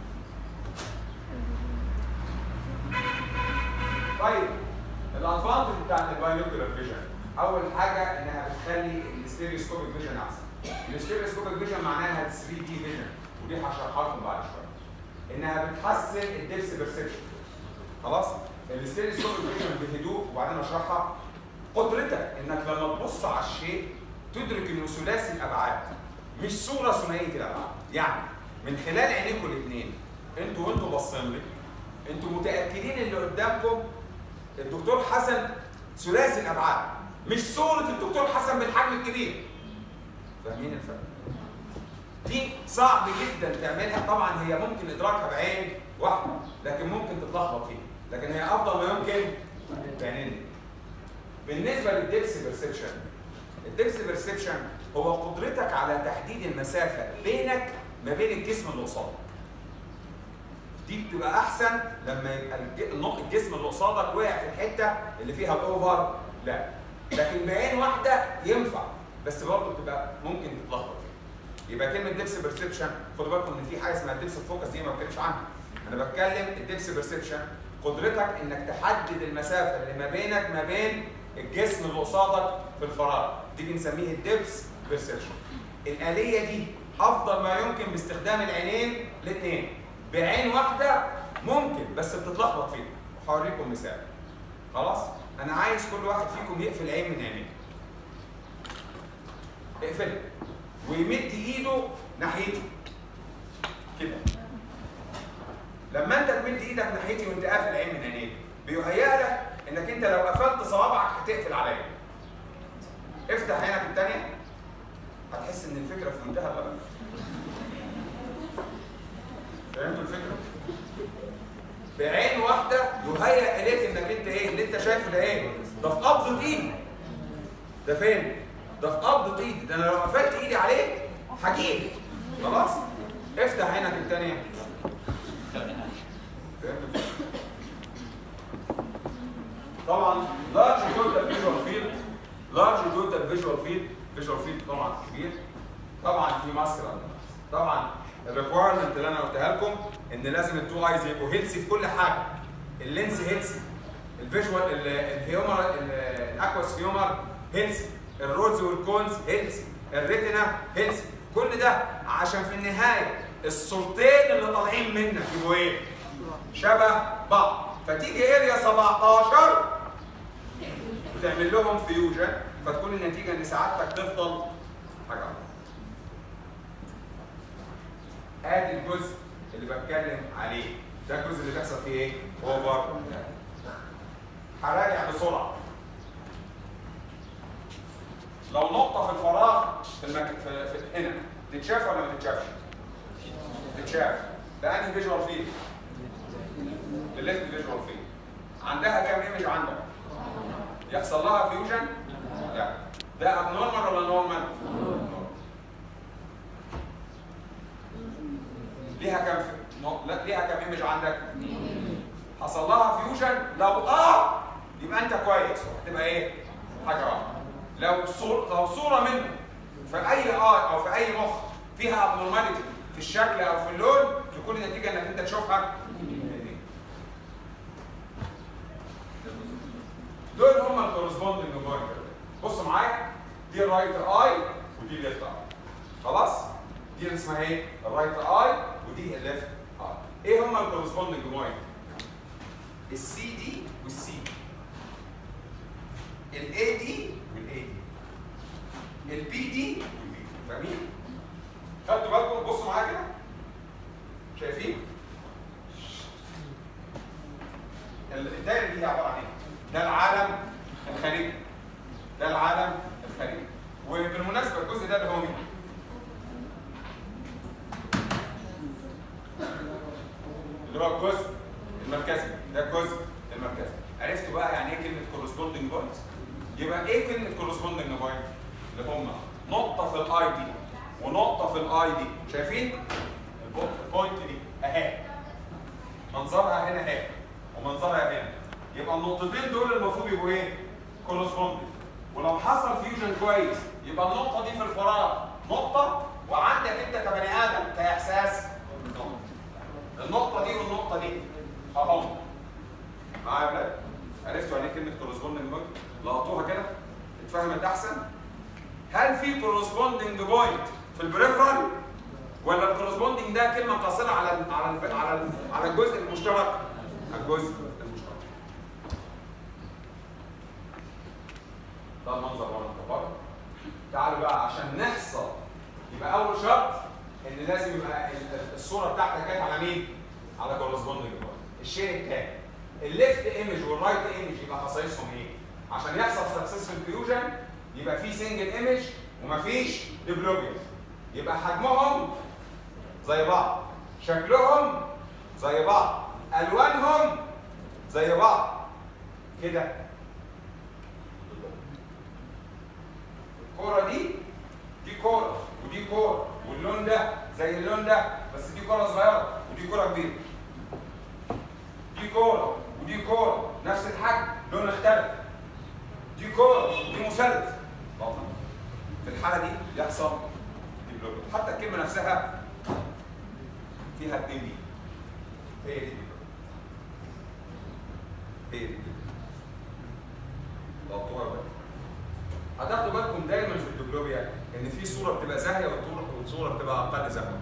طيب الادفانتج بتاعت الباينوكيولار فيجن اول حاجه انها بتخلي الستيريوسكوبيك فيجن احسن الستيريوسكوبيك فيجن معناها 3 دي فيجن ودي هشرحها لكم بعد شويه انها بتحسن الدبس بيرسبشن خلاص الستيريوسكوبيك فيجن بهدوء وبعدين اشرحها قدرتك انك لما تبص على الشيء تدرك انه ثلاثي الابعاد مش صوره ثنائيه الابعاد يعني من خلال عينيكم الاثنين انتوا وانتوا باصين لي انتوا متاكدين اللي قدامكم الدكتور حسن ثلاثي الابعاد مش صوره الدكتور حسن بالحجم الكبير فاهمين الفرق دي صعب جدا تعملها طبعا هي ممكن ادراكها بعين واحده لكن ممكن تتلخبط فيها لكن هي افضل ما يمكن بعينين بالنسبه للدبس بيرسبشن الدبس بيرسبشن هو قدرتك على تحديد المسافه بينك ما بين الجسم اللي قصادك دي بتبقى احسن لما يبقى الج- النق- الجسم اللي قصادك وقع في الحته اللي فيها الاوفر لا لكن بعين واحده ينفع بس برضه بتبقى ممكن تتلخبط فيها يبقى كلمه دبس بيرسبشن خدوا بالكم ان في حاجه اسمها الدبس فوكس دي ما بتكلمش عنها انا بتكلم الدبس بيرسبشن قدرتك انك تحدد المسافه اللي ما بينك ما بين الجسم اللي قصادك في الفراغ دي بنسميه الدبس بيرسبشن الآلية دي أفضل ما يمكن باستخدام العينين الاثنين بعين واحدة ممكن بس بتتلخبط فيها هوريكم مثال خلاص أنا عايز كل واحد فيكم يقفل عين من عينيه اقفلها ويمد ايده ناحيتي كده لما انت تمد ايدك ناحيتي وانت قافل عين من عينيك بيهيأ لك انك انت لو قفلت صوابعك هتقفل عليا افتح عينك الثانيه هتحس ان الفكره في منتهى الغباء فهمتوا الفكره بعين واحده يهيأ اليك انك انت ايه اللي انت شايفه ده ايه ده في قبضه ايدي ده فين ده في قبضه ايدي ده انا لو قفلت ايدي عليه هجيب خلاص افتح عينك الثانيه فهمتوا طبعا لارج توتال فيجوال فيلد لارج توتال فيجوال فيلد فيجوال فيلد طبعا كبير طبعا في ماسكرا طبعا الريكوايرمنت اللي انا قلتها لكم ان لازم التو ايز يبقوا هيلسي في كل حاجه اللينس هيلسي الفيجوال ال- الهيومر ال- الاكواس هيومر هيلسي الرودز والكونز هيلسي الريتنا هيلسي كل ده عشان في النهايه الصورتين اللي طالعين منك يبقوا ايه؟ شبه بعض فتيجي اريا 17 وتعمل لهم فيوجن فتكون النتيجه ان سعادتك تفضل حاجه واحدة. ادي الجزء اللي بتكلم عليه ده الجزء اللي بيحصل فيه ايه؟ اوفر هراجع بسرعه لو نقطه في الفراغ في, المك... في... في هنا تتشاف ولا ما تتشافش؟ تتشاف ده انهي فيجوال فيلد؟ الليفت فيجوال فيلد عندها كام ايمج عندك؟ يحصل لها فيوجن؟ لا ده ابنورمال ولا نورمال؟ ليها كام في... نو- لا ليها كام ايمج عندك؟ حصل لها فيوجن لو اه يبقى انت كويس هتبقى ايه؟ حاجه واحده لو صور لو صوره منه في اي اه او في اي مخ فيها ابنورماليتي في الشكل او في اللون تكون النتيجه انك انت تشوفها دول هم الكورسبوندنج بوينتر بص معايا دي الرايت اي ودي الليفت اي خلاص دي اللي اسمها ايه الرايت اي ودي الليفت اي ايه هم الكورسبوندنج بوينت السي دي والسي دي الاي دي والاي دي البي دي والبي دي فاهمين خدتوا بالكم بصوا معايا كده شايفين الدايره دي عباره عن ايه ده العالم الخارجي ده العالم الخارجي وبالمناسبه الجزء ده اللي هو مين اللي هو الجزء المركزي ده الجزء المركزي عرفتوا بقى يعني ايه كلمه كورسبوندنج بوينت يبقى ايه كلمه كورسبوندنج بوينت اللي هم نقطه في الاي دي ونقطه في الاي دي شايفين البوينت دي اهي منظرها هنا اهي ومنظرها هنا يبقى النقطتين دول المفروض يبقوا ايه كورسبوندنج ولو حصل فيوجن كويس يبقى النقطه دي في الفراغ نقطه وعندك انت كبني ادم كاحساس النقطه دي والنقطه دي اهم معايا يا ولاد عرفتوا يعني ايه كلمه كورسبوندنج بوينت لقطوها كده اتفهمت احسن هل في كورسبوندنج بوينت في البريفرال ولا الكورسبوندنج ده كلمه قاصره على ال على ال على ال على الجزء المشترك الجزء المشترك ده المنظر ورا الكبار تعالوا بقى عشان نحصل يبقى اول شرط ان لازم يبقى ال- الصوره بتاعتك جت على مين؟ على كورسبوندنج بوينت الشيء الثاني الليفت ايمج والرايت ايمج يبقى خصائصهم ايه؟ عشان يحصل سكسسفل فيوجن يبقى في سنجل ايمج ومفيش ديبلوبيا يبقى حجمهم زي بعض شكلهم زي بعض الوانهم زي بعض كده الكوره دي دي كوره ودي كوره واللون ده زي اللون ده بس دي كوره صغيره ودي كوره كبيره دي كوره ودي كوره نفس الحجم لون اختلف دي كوره ودي مثلث طبعا في الحاله دي يحصل ديبلوبيا حتى الكلمه نفسها فيها اتنين دي هي دي هي دي لقطوها بقى هتاخدوا بالكم دايما في الدبلوبيا ان في صوره بتبقى زاهيه وصورة- وصوره بتبقى اقل زاهيه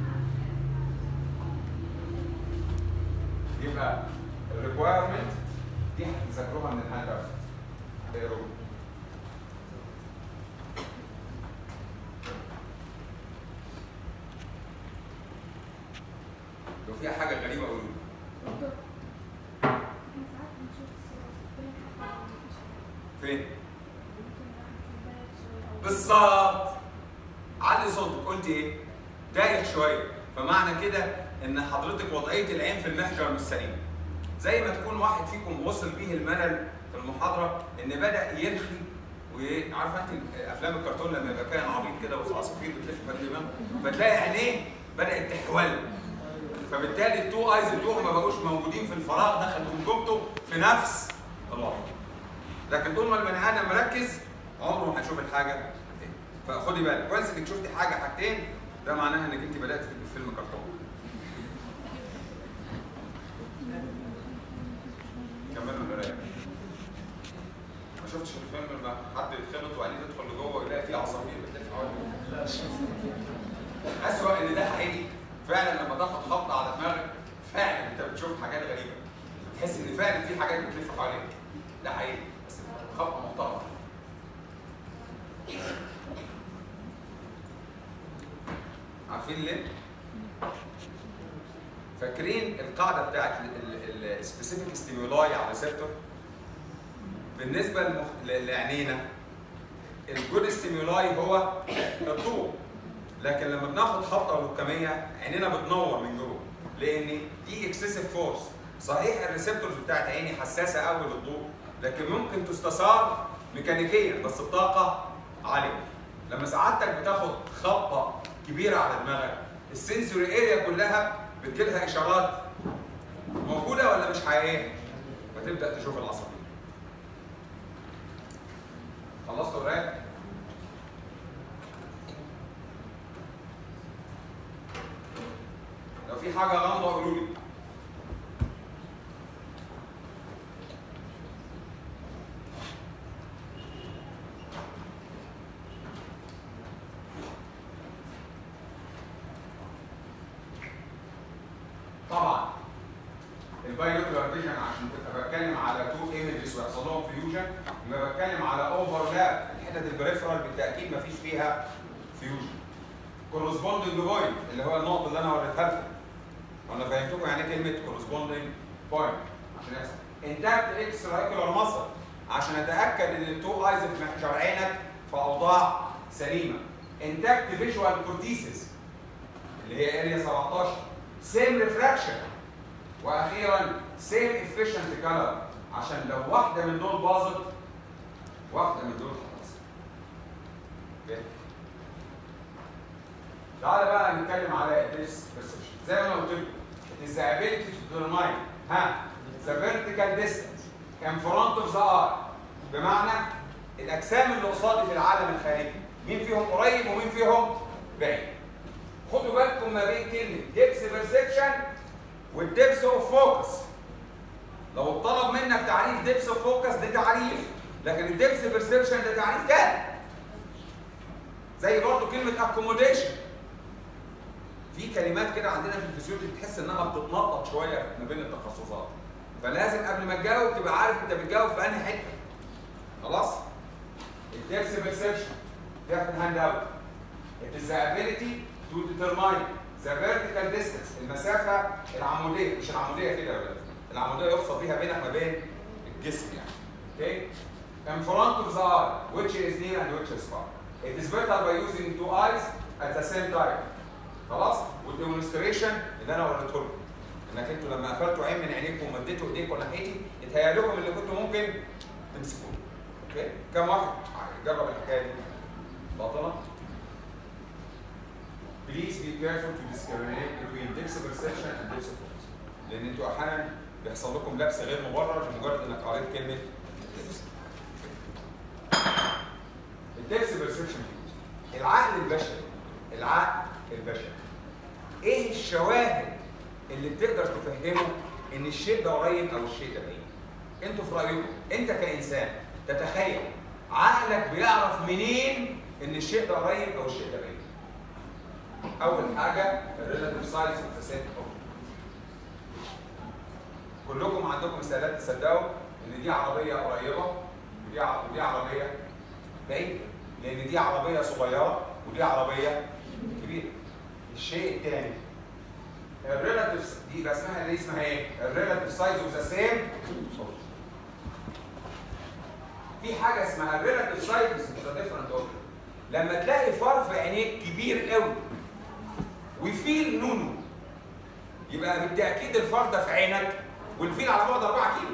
يبقى الريكوايرمنت دي هتذاكروها من الهاند اوت هتقروها لو فيها حاجه غريبه قولوا لي. دكتور احنا ساعات بنشوف الصور بين حتى لو مفيش حاجة. فين؟ ممكن الواحد في البلد شوية أو- بالظبط علي صوتك قلت ايه؟ دايخ شويه فمعنى كده ان حضرتك وضعيه العين في المحجر مش سليمه زي ما تكون واحد فيكم وصل بيه الملل في المحاضره ان بدا يرخي وعارفه انت افلام الكرتون لما يبقى كائن عبيط كده وعصافير بتلف في دماغه فتلاقي عينيه بدات تحول فبالتالي التو ايز بتوعه ما بقوش موجودين في الفراغ دخل جمجمته في نفس الوضع لكن طول ما البني ادم مركز عمره ما هيشوف الحاجه تاني فخدي بالك كويس انك شفتي حاجه حاجتين ده معناها انك انت بدات تبقي في فيلم كرتون كملوا القرايه ما شفتش الفيلم لما حد يتخبط وعينيه تدخل لجوه ويلاقي فيه عصافير بتلف حواليه اسوأ ان ده حقيقي فعلا لما تاخد خبطه على دماغك فعلا انت بتشوف حاجات غريبه تحس ان فعلا في حاجات بتلف حواليك ده حقيقي بس خبطه محترمه عارفين ليه؟ فاكرين القاعده بتاعت السبيسيفيك ستيمولاي على الريسبتور بالنسبه لمخ- ل- لعينينا الجود ستيمولاي هو الضوء لكن لما بناخد خبطه ركاميه عينينا بتنور من جوه لان دي اكسسيف فورس صحيح الريسبتورز بتاعت عيني حساسه قوي للضوء لكن ممكن تستثار ميكانيكيا بس بطاقه عاليه لما سعادتك بتاخد خبطه كبيره على دماغك السنسوري اريا كلها بتجيلها اشارات موجوده ولا مش حقيقيه فتبدا تشوف العصافير خلصتوا قرايه لو في حاجه غامضه قولوا لي طبعا البايلوكولار فيجن عشان تبقى بتكلم على تو ايمجز ويحصل لهم فيوجن يبقى بتكلم على اوفرلاب الحتت البريفرال بالتاكيد مفيش فيها فيوجن كورسبوندنج بوينت اللي هو النقطه اللي انا وريتها لكم وانا فهمتكم يعني إيه كلمه كورسبوندنج بوينت عشان يحصل انتاكت اكس رايكولار مصر عشان اتاكد ان التو ايز في محجر عينك في اوضاع سليمه انتاكت فيجوال كورتيسز اللي هي اريا 17 سيم ريفراكشن واخيرا سيم افيشنت كلر عشان لو واحده من دول باظت واحده من دول خلاص اوكي تعالى بقى نتكلم على الديس perception زي ما انا قلت لكم it is the ability to determine ها the vertical distance in front of the eye بمعنى الاجسام اللي قصادي في العالم الخارجي مين فيهم قريب ومين فيهم بعيد خدوا بالكم ما بين كلمه ديبس بيرسبشن والديبس اوف فوكس لو اتطلب منك تعريف ديبس اوف فوكس ده تعريف لكن الديبس بيرسبشن ده تعريف تاني زي برضه كلمه اكوموديشن في كلمات كده عندنا في الفسيولوجي تحس انها بتتنطط شويه ما بين التخصصات فلازم قبل ما تجاوب تبقى عارف انت بتجاوب في انهي حته خلاص الديبس بيرسبشن ده في الهاند اوت It is the ability to determine the vertical distance المسافة العمودية مش العمودية كده يا ولاد العمودية يقصد بيها بينك ما بين الجسم يعني اوكي in front of the eye which is near and which is far it is better by using two eyes at the same time خلاص والديمونستريشن اللي انا وريته لكم انك انتوا لما قفلتوا عين من عينيكم ومديتوا ايديكم ناحيتي اتهيأ لكم اللي كنتوا ممكن تمسكوه اوكي كم واحد جرب الحكايه دي باطله Please be careful to discriminate between depth perception and depth of focus. لأن أنتوا أحيانا بيحصل لكم لبس غير مبرر لمجرد إنك قريت كلمة depth. الدبس perception العقل البشري العقل البشري إيه الشواهد اللي بتقدر تفهمه إن الشيء ده قريب أو الشيء ده بعيد؟ أنتوا في رأيكم أنت كإنسان تتخيل عقلك بيعرف منين إن الشيء ده قريب أو الشيء ده بعيد؟ اول حاجه الريلاتيف سايز اوف ذا سيت كلكم عندكم استعداد تصدقوا ان دي عربيه قريبه ودي ع- ودي عربيه بعيده لان دي عربيه صغيره ودي عربيه كبيره الشيء الثاني الريلاتيف دي بقى اسمها دي اسمها ايه؟ الريلاتيف سايز اوف ذا سيم في حاجه اسمها الريلاتيف سايز اوف ذا ديفرنت اوبجكت لما تلاقي فار في عينيك كبير قوي وفيل نونو يبقى بالتاكيد الفار ده في عينك والفيل على بعد 4 كيلو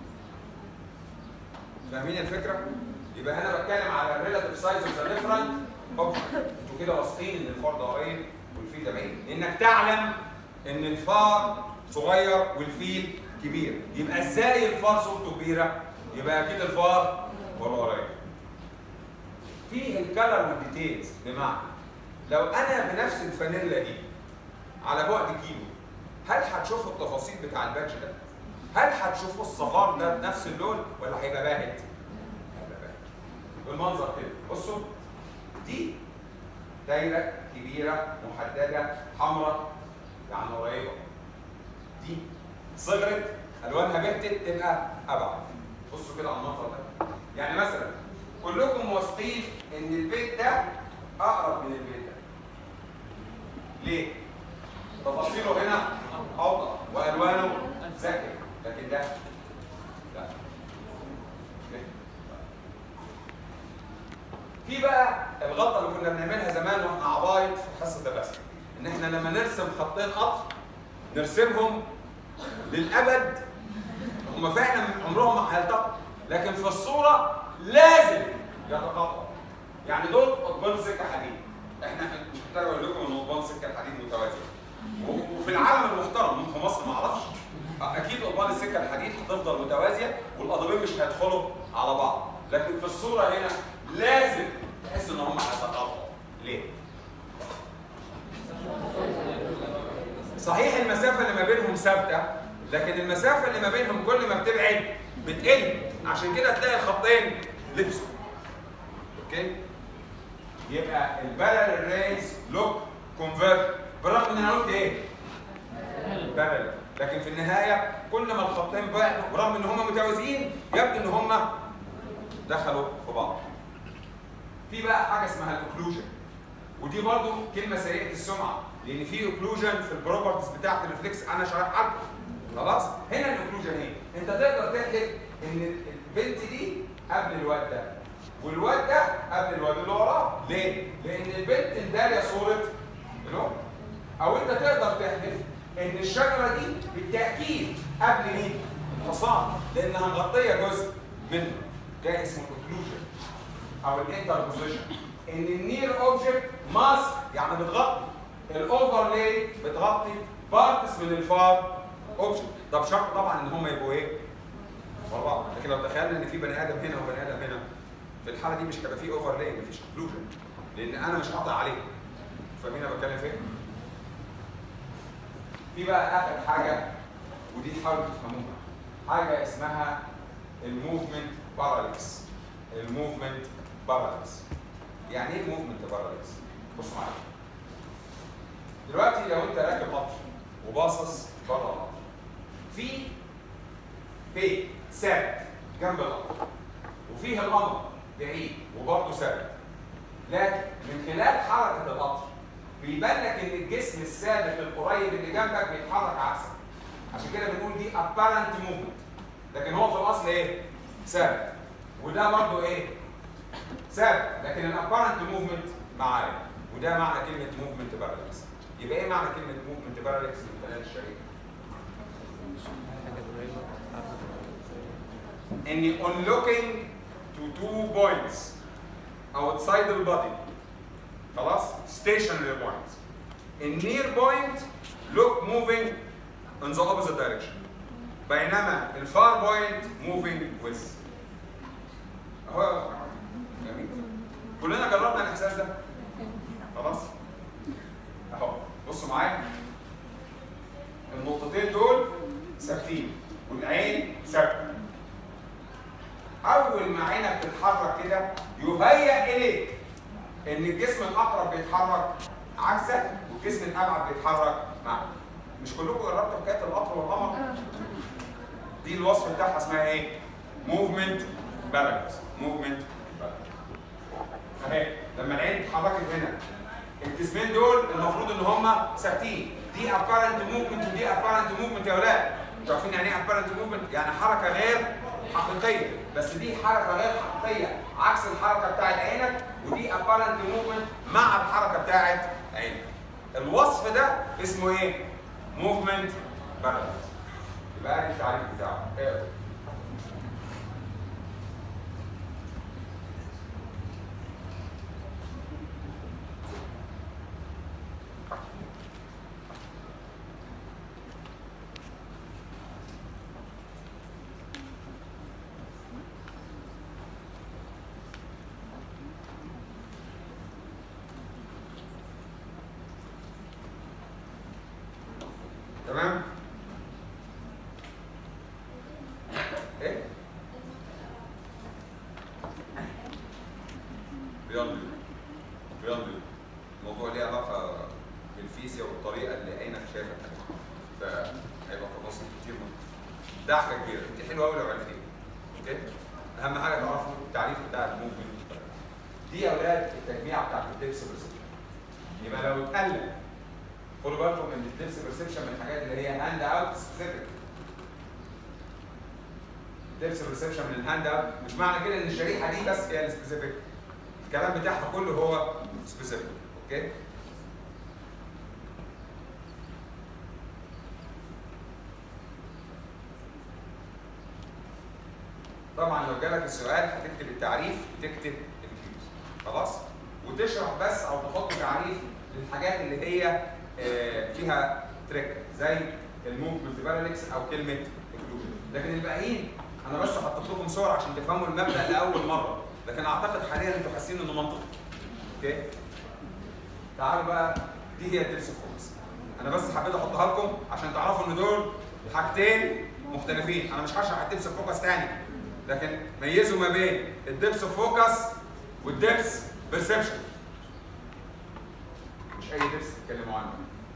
فاهمين الفكره؟ يبقى انا بتكلم على الريلاتيف سايز اوف ذا ديفرنت انتوا كده واثقين ان الفار ده قريب والفيل ده بعيد انك تعلم ان الفار صغير والفيل كبير يبقى ازاي الفار صورته كبيره؟ يبقى اكيد الفار ولا قريب فيه الكلر والديتيلز بمعنى لو انا بنفس الفانيلا دي على بعد كيلو هل هتشوفوا التفاصيل بتاع الباتش ده؟ هل هتشوفوا الصغار ده بنفس اللون ولا هيبقى باهت؟ هيبقى باهت. بالمنظر كده بصوا دي دايره كبيره محدده حمراء يعني قريبه دي صغرت الوانها بهتت تبقى ابعد بصوا كده على المنظر ده يعني مثلا كلكم واثقين ان البيت ده اقرب من البيت ده ليه تفاصيله هنا اوضح والوانه زكيه لكن ده لا أوكي؟ في بقى الغلطه اللي كنا بنعملها زمان واحنا عبايط في حصه الرسم ان احنا لما نرسم خطين قطر نرسمهم للابد هم فعلا عمرهم ما هيلتقوا لكن في الصوره لازم يتقاطعوا يعني دول قضبان سكه حديد احنا مش محتاج اقول لكم ان قضبان سكه الحديد متوازيه و- وفي العالم المحترم في مصر ما اعرفش اكيد قضبان السكه الحديد هتفضل متوازيه والقضيبين مش هيدخلوا على بعض لكن في الصوره هنا لازم تحس ان هم هيتقاطعوا ليه؟ صحيح المسافة اللي ما بينهم ثابتة لكن المسافة اللي ما بينهم كل ما بتبعد بتقل عشان كده تلاقي الخطين لبسوا اوكي يبقى البارل ريز لوك كونفيرت بالرغم ان انا قلت ايه؟ بارل لكن في النهاية كل ما الخطين بعدوا برغم ان هم متوازيين يبدو ان هم دخلوا في بعض في بقى حاجة اسمها الاوكلوجن ودي برضو كلمه سيئه السمعه لان في اوكلوجن في البروبرتيز بتاعت الريفلكس انا شارحها لكم خلاص هنا الاوكلوجن ايه انت تقدر تحلف ان البنت دي قبل الواد ده والواد ده قبل الواد اللي وراه ليه لان البنت مداريه صوره الام او انت تقدر تحلف ان الشجره دي بالتاكيد قبل مين؟ الحصان لانها مغطيه جزء منه ده اسمه الاوكلوجن او الانتربوزيشن ان النير اوبجكت ماسك يعني بتغطي الاوفرلاي بتغطي بارتس من الفار اوبجكت ده بشرط طبعا ان هم يبقوا ايه؟ ورا بعض لكن لو تخيلنا ان في بني ادم هنا وبني ادم هنا في الحاله دي مش هيبقى في اوفرلاي مفيش اوكلوجن لان انا مش قاطع عليه فاهمين انا بتكلم فين؟ في بقى اخر حاجه ودي تحاولوا تفهموها حاجه اسمها الموفمنت باراليكس الموفمنت باراليكس يعني ايه الموفمنت باراليكس؟ بصوا معايا دلوقتي لو انت راكب قطر وباصص بره القطر في بيت ثابت جنب القطر وفيه القمر بعيد وبرضه ثابت لكن من خلال حركه القطر بيبان لك ان الجسم الثابت القريب اللي جنبك بيتحرك عكسك عشان كده بنقول دي apparent movement لكن هو في الاصل ايه؟ ثابت وده برضه ايه؟ ثابت لكن الابارنت موفمنت معايا وده معنى كلمه موفمنت بارالكس يبقى ايه معنى كلمه موفمنت بارالكس من خلال الشريك؟ اني on looking to two points outside the body خلاص stationary points in near point look moving in the opposite direction بينما الفار بوينت moving with اهو جميل كلنا جربنا الاحساس ده خلاص اهو بصوا معايا النقطتين دول ثابتين والعين ثابته اول ما عينك تتحرك كده يهيأ اليك ان الجسم الاقرب بيتحرك عكسك والجسم الابعد بيتحرك معك مش كلكم جربتوا حكايه القطر والقمر دي الوصف بتاعها اسمها ايه موفمنت بالانس موفمنت بالانس اهي لما العين اتحركت هنا الجسمين دول المفروض ان هم ثابتين دي ابارنت موفمنت ودي ابارنت موفمنت يا ولاد انتوا عارفين يعني ايه ابارنت موفمنت يعني حركه غير حقيقيه بس دي حركه غير حقيقيه عكس الحركه بتاعت عينك ودي ابارنت موفمنت مع الحركه بتاعت عينك الوصف ده اسمه ايه موفمنت بالانس يبقى ادي التعريف بتاعه ايه تمام ايه رياضي رياضي الموضوع ليه علاقه بالفيزياء والطريقه اللي عينك شايفه فهيبقى تفاصيل كتير منها ده حاجه كبيره دي حلوه قوي لو عرفتيها اوكي اهم حاجه تعرفوا التعريف بتاع الموفمنت دي يا اولاد التجميع بتاعت الدبس برسبشن يبقى لو اتقلب خدوا بالكم ان الدبس برسبشن من الحاجات اللي هي هاند اوت سبيسيفيك الدبس برسبشن من الهاند اوت مش معنى كده ان الشريحه دي بس هي السبيسيفيك الكلام بتاعها كله هو سبيسيفيك اوكي طبعا لو جالك السؤال هتكتب التعريف وتكتب الكيوز خلاص وتشرح بس او تحط تعريف للحاجات اللي هي آه، فيها تريك زي الموفمنت بارالكس او كلمه اكلوجن لكن الباقيين انا بس حطيت لكم صور عشان تفهموا المبدا لاول مره لكن اعتقد حاليا انتوا حاسين انه منطقي اوكي تعالوا بقى دي هي الدبس فوكس انا بس حبيت احطها لكم عشان تعرفوا ان دول حاجتين مختلفين انا مش هشرح الدبس فوكس تاني لكن ميزوا ما بين الدبس فوكس والدبس بيرسبشن مش اي دبس تتكلموا عنه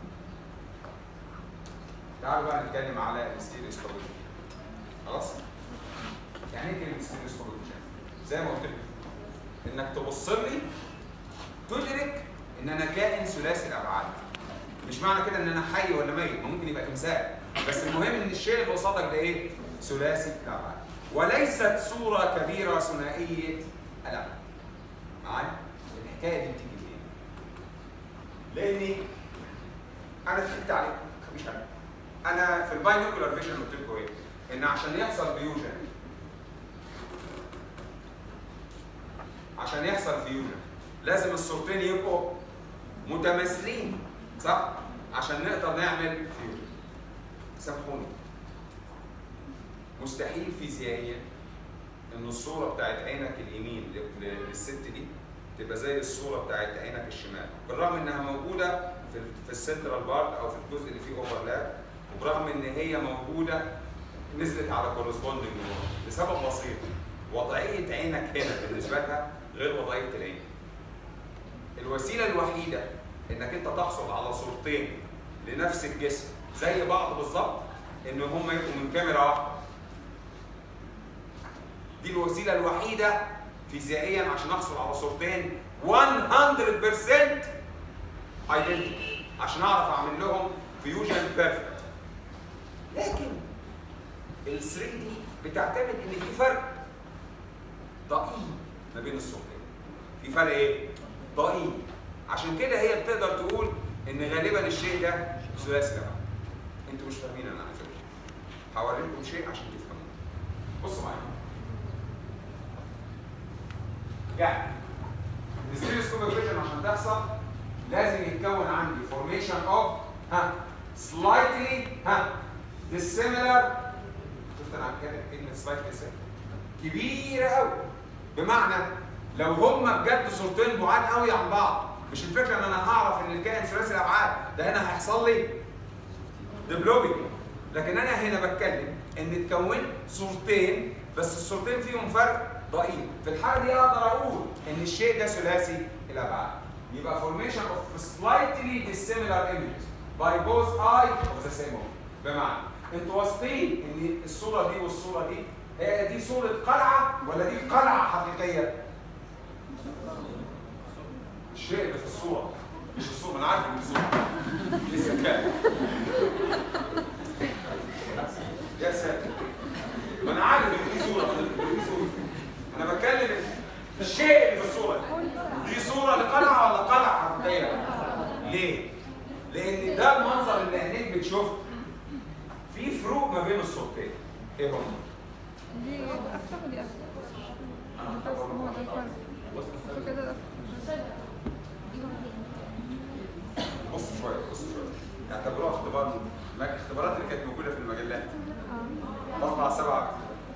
تعالوا بقى نتكلم على الستيريوس خلاص يعني ايه كلمه ستيريوس زي ما قلت لك انك تبص لي تدرك ان انا كائن ثلاثي الابعاد مش معنى كده ان انا حي ولا ميت ما ممكن يبقى تمثال بس المهم ان الشيء اللي قصادك ده ايه ثلاثي الابعاد وليست صوره كبيره ثنائيه الابعاد معايا الحكايه دي بتيجي منين لاني انا ضحكت عليك مفيش حاجه انا في الباينوكولار فيجن قلت لكم ايه؟ ان عشان يحصل فيوجن عشان يحصل فيوجن لازم الصورتين يبقوا متماثلين صح؟ عشان نقدر نعمل فيوجن سامحوني مستحيل فيزيائيا ان الصوره بتاعت عينك اليمين ل- ل- للست دي تبقى زي الصوره بتاعت عينك الشمال بالرغم انها موجوده في ال- في السنترال بارت او في الجزء اللي فيه اوفرلاب وبرغم ان هي موجوده نزلت على كورسبوندنج لسبب بسيط وضعيه عينك هنا بالنسبه لها غير وضعيه العين الوسيله الوحيده انك انت تحصل على صورتين لنفس الجسم زي بعض بالظبط ان هم يبقوا من كاميرا واحده دي الوسيله الوحيده فيزيائيا عشان احصل على صورتين 100% ايدنتيكال عشان اعرف اعمل لهم فيوجن بيرفكت لكن ال 3 دي بتعتمد ان في فرق ضئيل ما بين الصورتين في فرق ايه؟ ضئيل عشان كده هي بتقدر تقول ان غالبا الشيء ده ثلاثي الابعاد انتوا مش فاهمين انا عايز اقول هوري لكم شيء عشان تفهموا بصوا معايا يعني الستيريوسكوبيك فيجن عشان تحصل لازم يتكون عندي فورميشن اوف ها سلايتلي ها dissimilar شفت انا كاتب كلمه سلايتلي ازاي؟ كبيره قوي بمعنى لو هما بجد صورتين بعاد قوي عن بعض مش الفكره ان انا هعرف ان الكائن ثلاثي الابعاد ده هنا هيحصل لي ديفلوبينج لكن انا هنا بتكلم ان اتكونت صورتين بس الصورتين فيهم فرق ضئيل في الحاله دي اقدر اقول ان الشيء ده ثلاثي الابعاد يبقى formation of slightly dissimilar images by both eye of the same object بمعنى انتوا واثقين ان الصوره دي والصوره دي هي دي صوره قلعه ولا دي قلعه حقيقيه؟ الشيء اللي في الصوره مش الصوره انا عارف ان دي صوره دي الذكاء يا ساتر ما انا عارف ان دي صوره إن دي صوره انا بتكلم الشيء اللي في الصوره دي دي صوره لقلعه ولا قلعه حقيقيه ليه لان ده المنظر اللي عينيك بتشوفه في فروق ما بين الصورتين ايه هم دي افتح ودي افتح بس هو ده الفرق شوف كده ده بص شويه بص شويه اعتبروها اختبار ما الاختبارات اللي كانت موجوده في المجلات اربع سبعه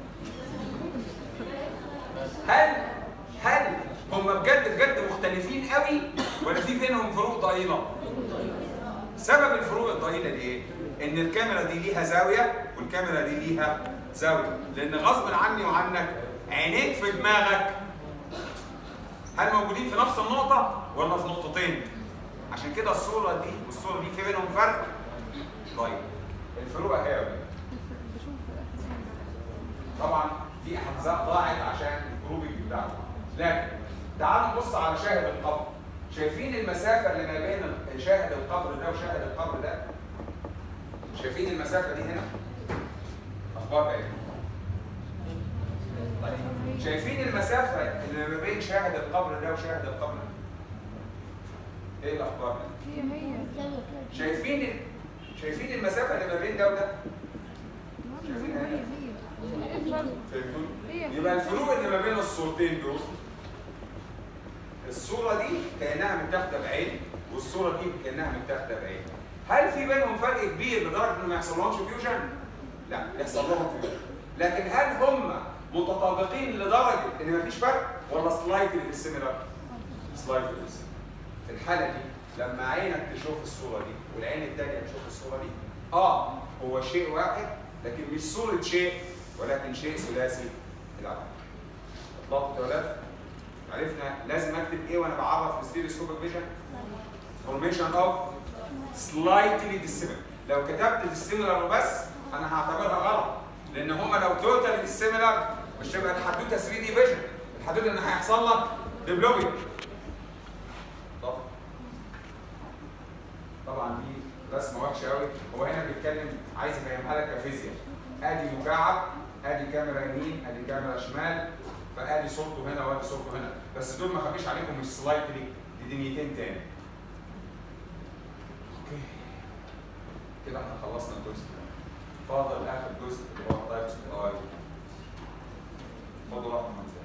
هل هل هم بجد بجد مختلفين قوي ولا في بينهم فروق ضئيله؟ سبب الفروق الضئيله دي ايه؟ ان الكاميرا دي ليها زاويه والكاميرا دي ليها زاويه لان غصب عني وعنك عينيك في دماغك هل موجودين في نفس النقطه ولا في نقطتين؟ عشان كده الصوره دي والصوره دي في بينهم فرق ضئيل الفروق اهي يا ولاد. بشوف طبعا في احزاب ضاعت عشان الجروبنج بتاعهم لكن تعالوا نبص على شاهد القبر شايفين المسافه اللي ما بين شاهد القبر ده وشاهد القبر ده شايفين المسافه دي هنا اخبارها ايه طيب شايفين المسافه اللي ما بين شاهد القبر ده وشاهد القبر ده ايه الاخبار ده هي هي شايفين ال- شايفين المسافه اللي ما بين ده وده هي هي هي ايه الفرق؟ فهمتوا هي يبقى الفروق اللي ما بين الصورتين دول الصورة دي كأنها متاخدة بعين والصورة دي كأنها متاخدة بعين هل في بينهم فرق كبير لدرجة إنه ما يحصلهمش فيوجن؟ لا يحصل لهم فيوجن لكن هل هم متطابقين لدرجة إن مفيش فرق ولا سلايتلي ديسيميلر؟ سلايتلي في الحالة دي لما عينك تشوف الصورة دي والعين التانية تشوف الصورة دي اه هو شيء واحد لكن مش صورة شيء ولكن شيء ثلاثي الأبعاد. اطلقوا يا ولاد؟ عرفنا لازم اكتب ايه وانا بعرف الستيريوسكوبيك فيجن؟ فورميشن اوف سلايتلي ديسيميلر لو كتبت ديسيميلر وبس انا هعتبرها غلط لان هما لو توتال ديسيميلر مش تبقى الحدوته 3 دي فيجن الحدوته ان هيحصل لك ديفلوبينج طب طبعا دي رسمه وحشه قوي هو هنا بيتكلم عايز يفهمها لك كفيزياء ادي مكعب ادي كاميرا يمين ادي كاميرا شمال فادي صورته هنا وادي صورته هنا بس دول ما خبيش عليكم مش سلايتلي دي دنيتين تاني اوكي كده احنا خلصنا الجزء ده فاضل اخر جزء اللي هو التايبس اوف اي خدوا راحه من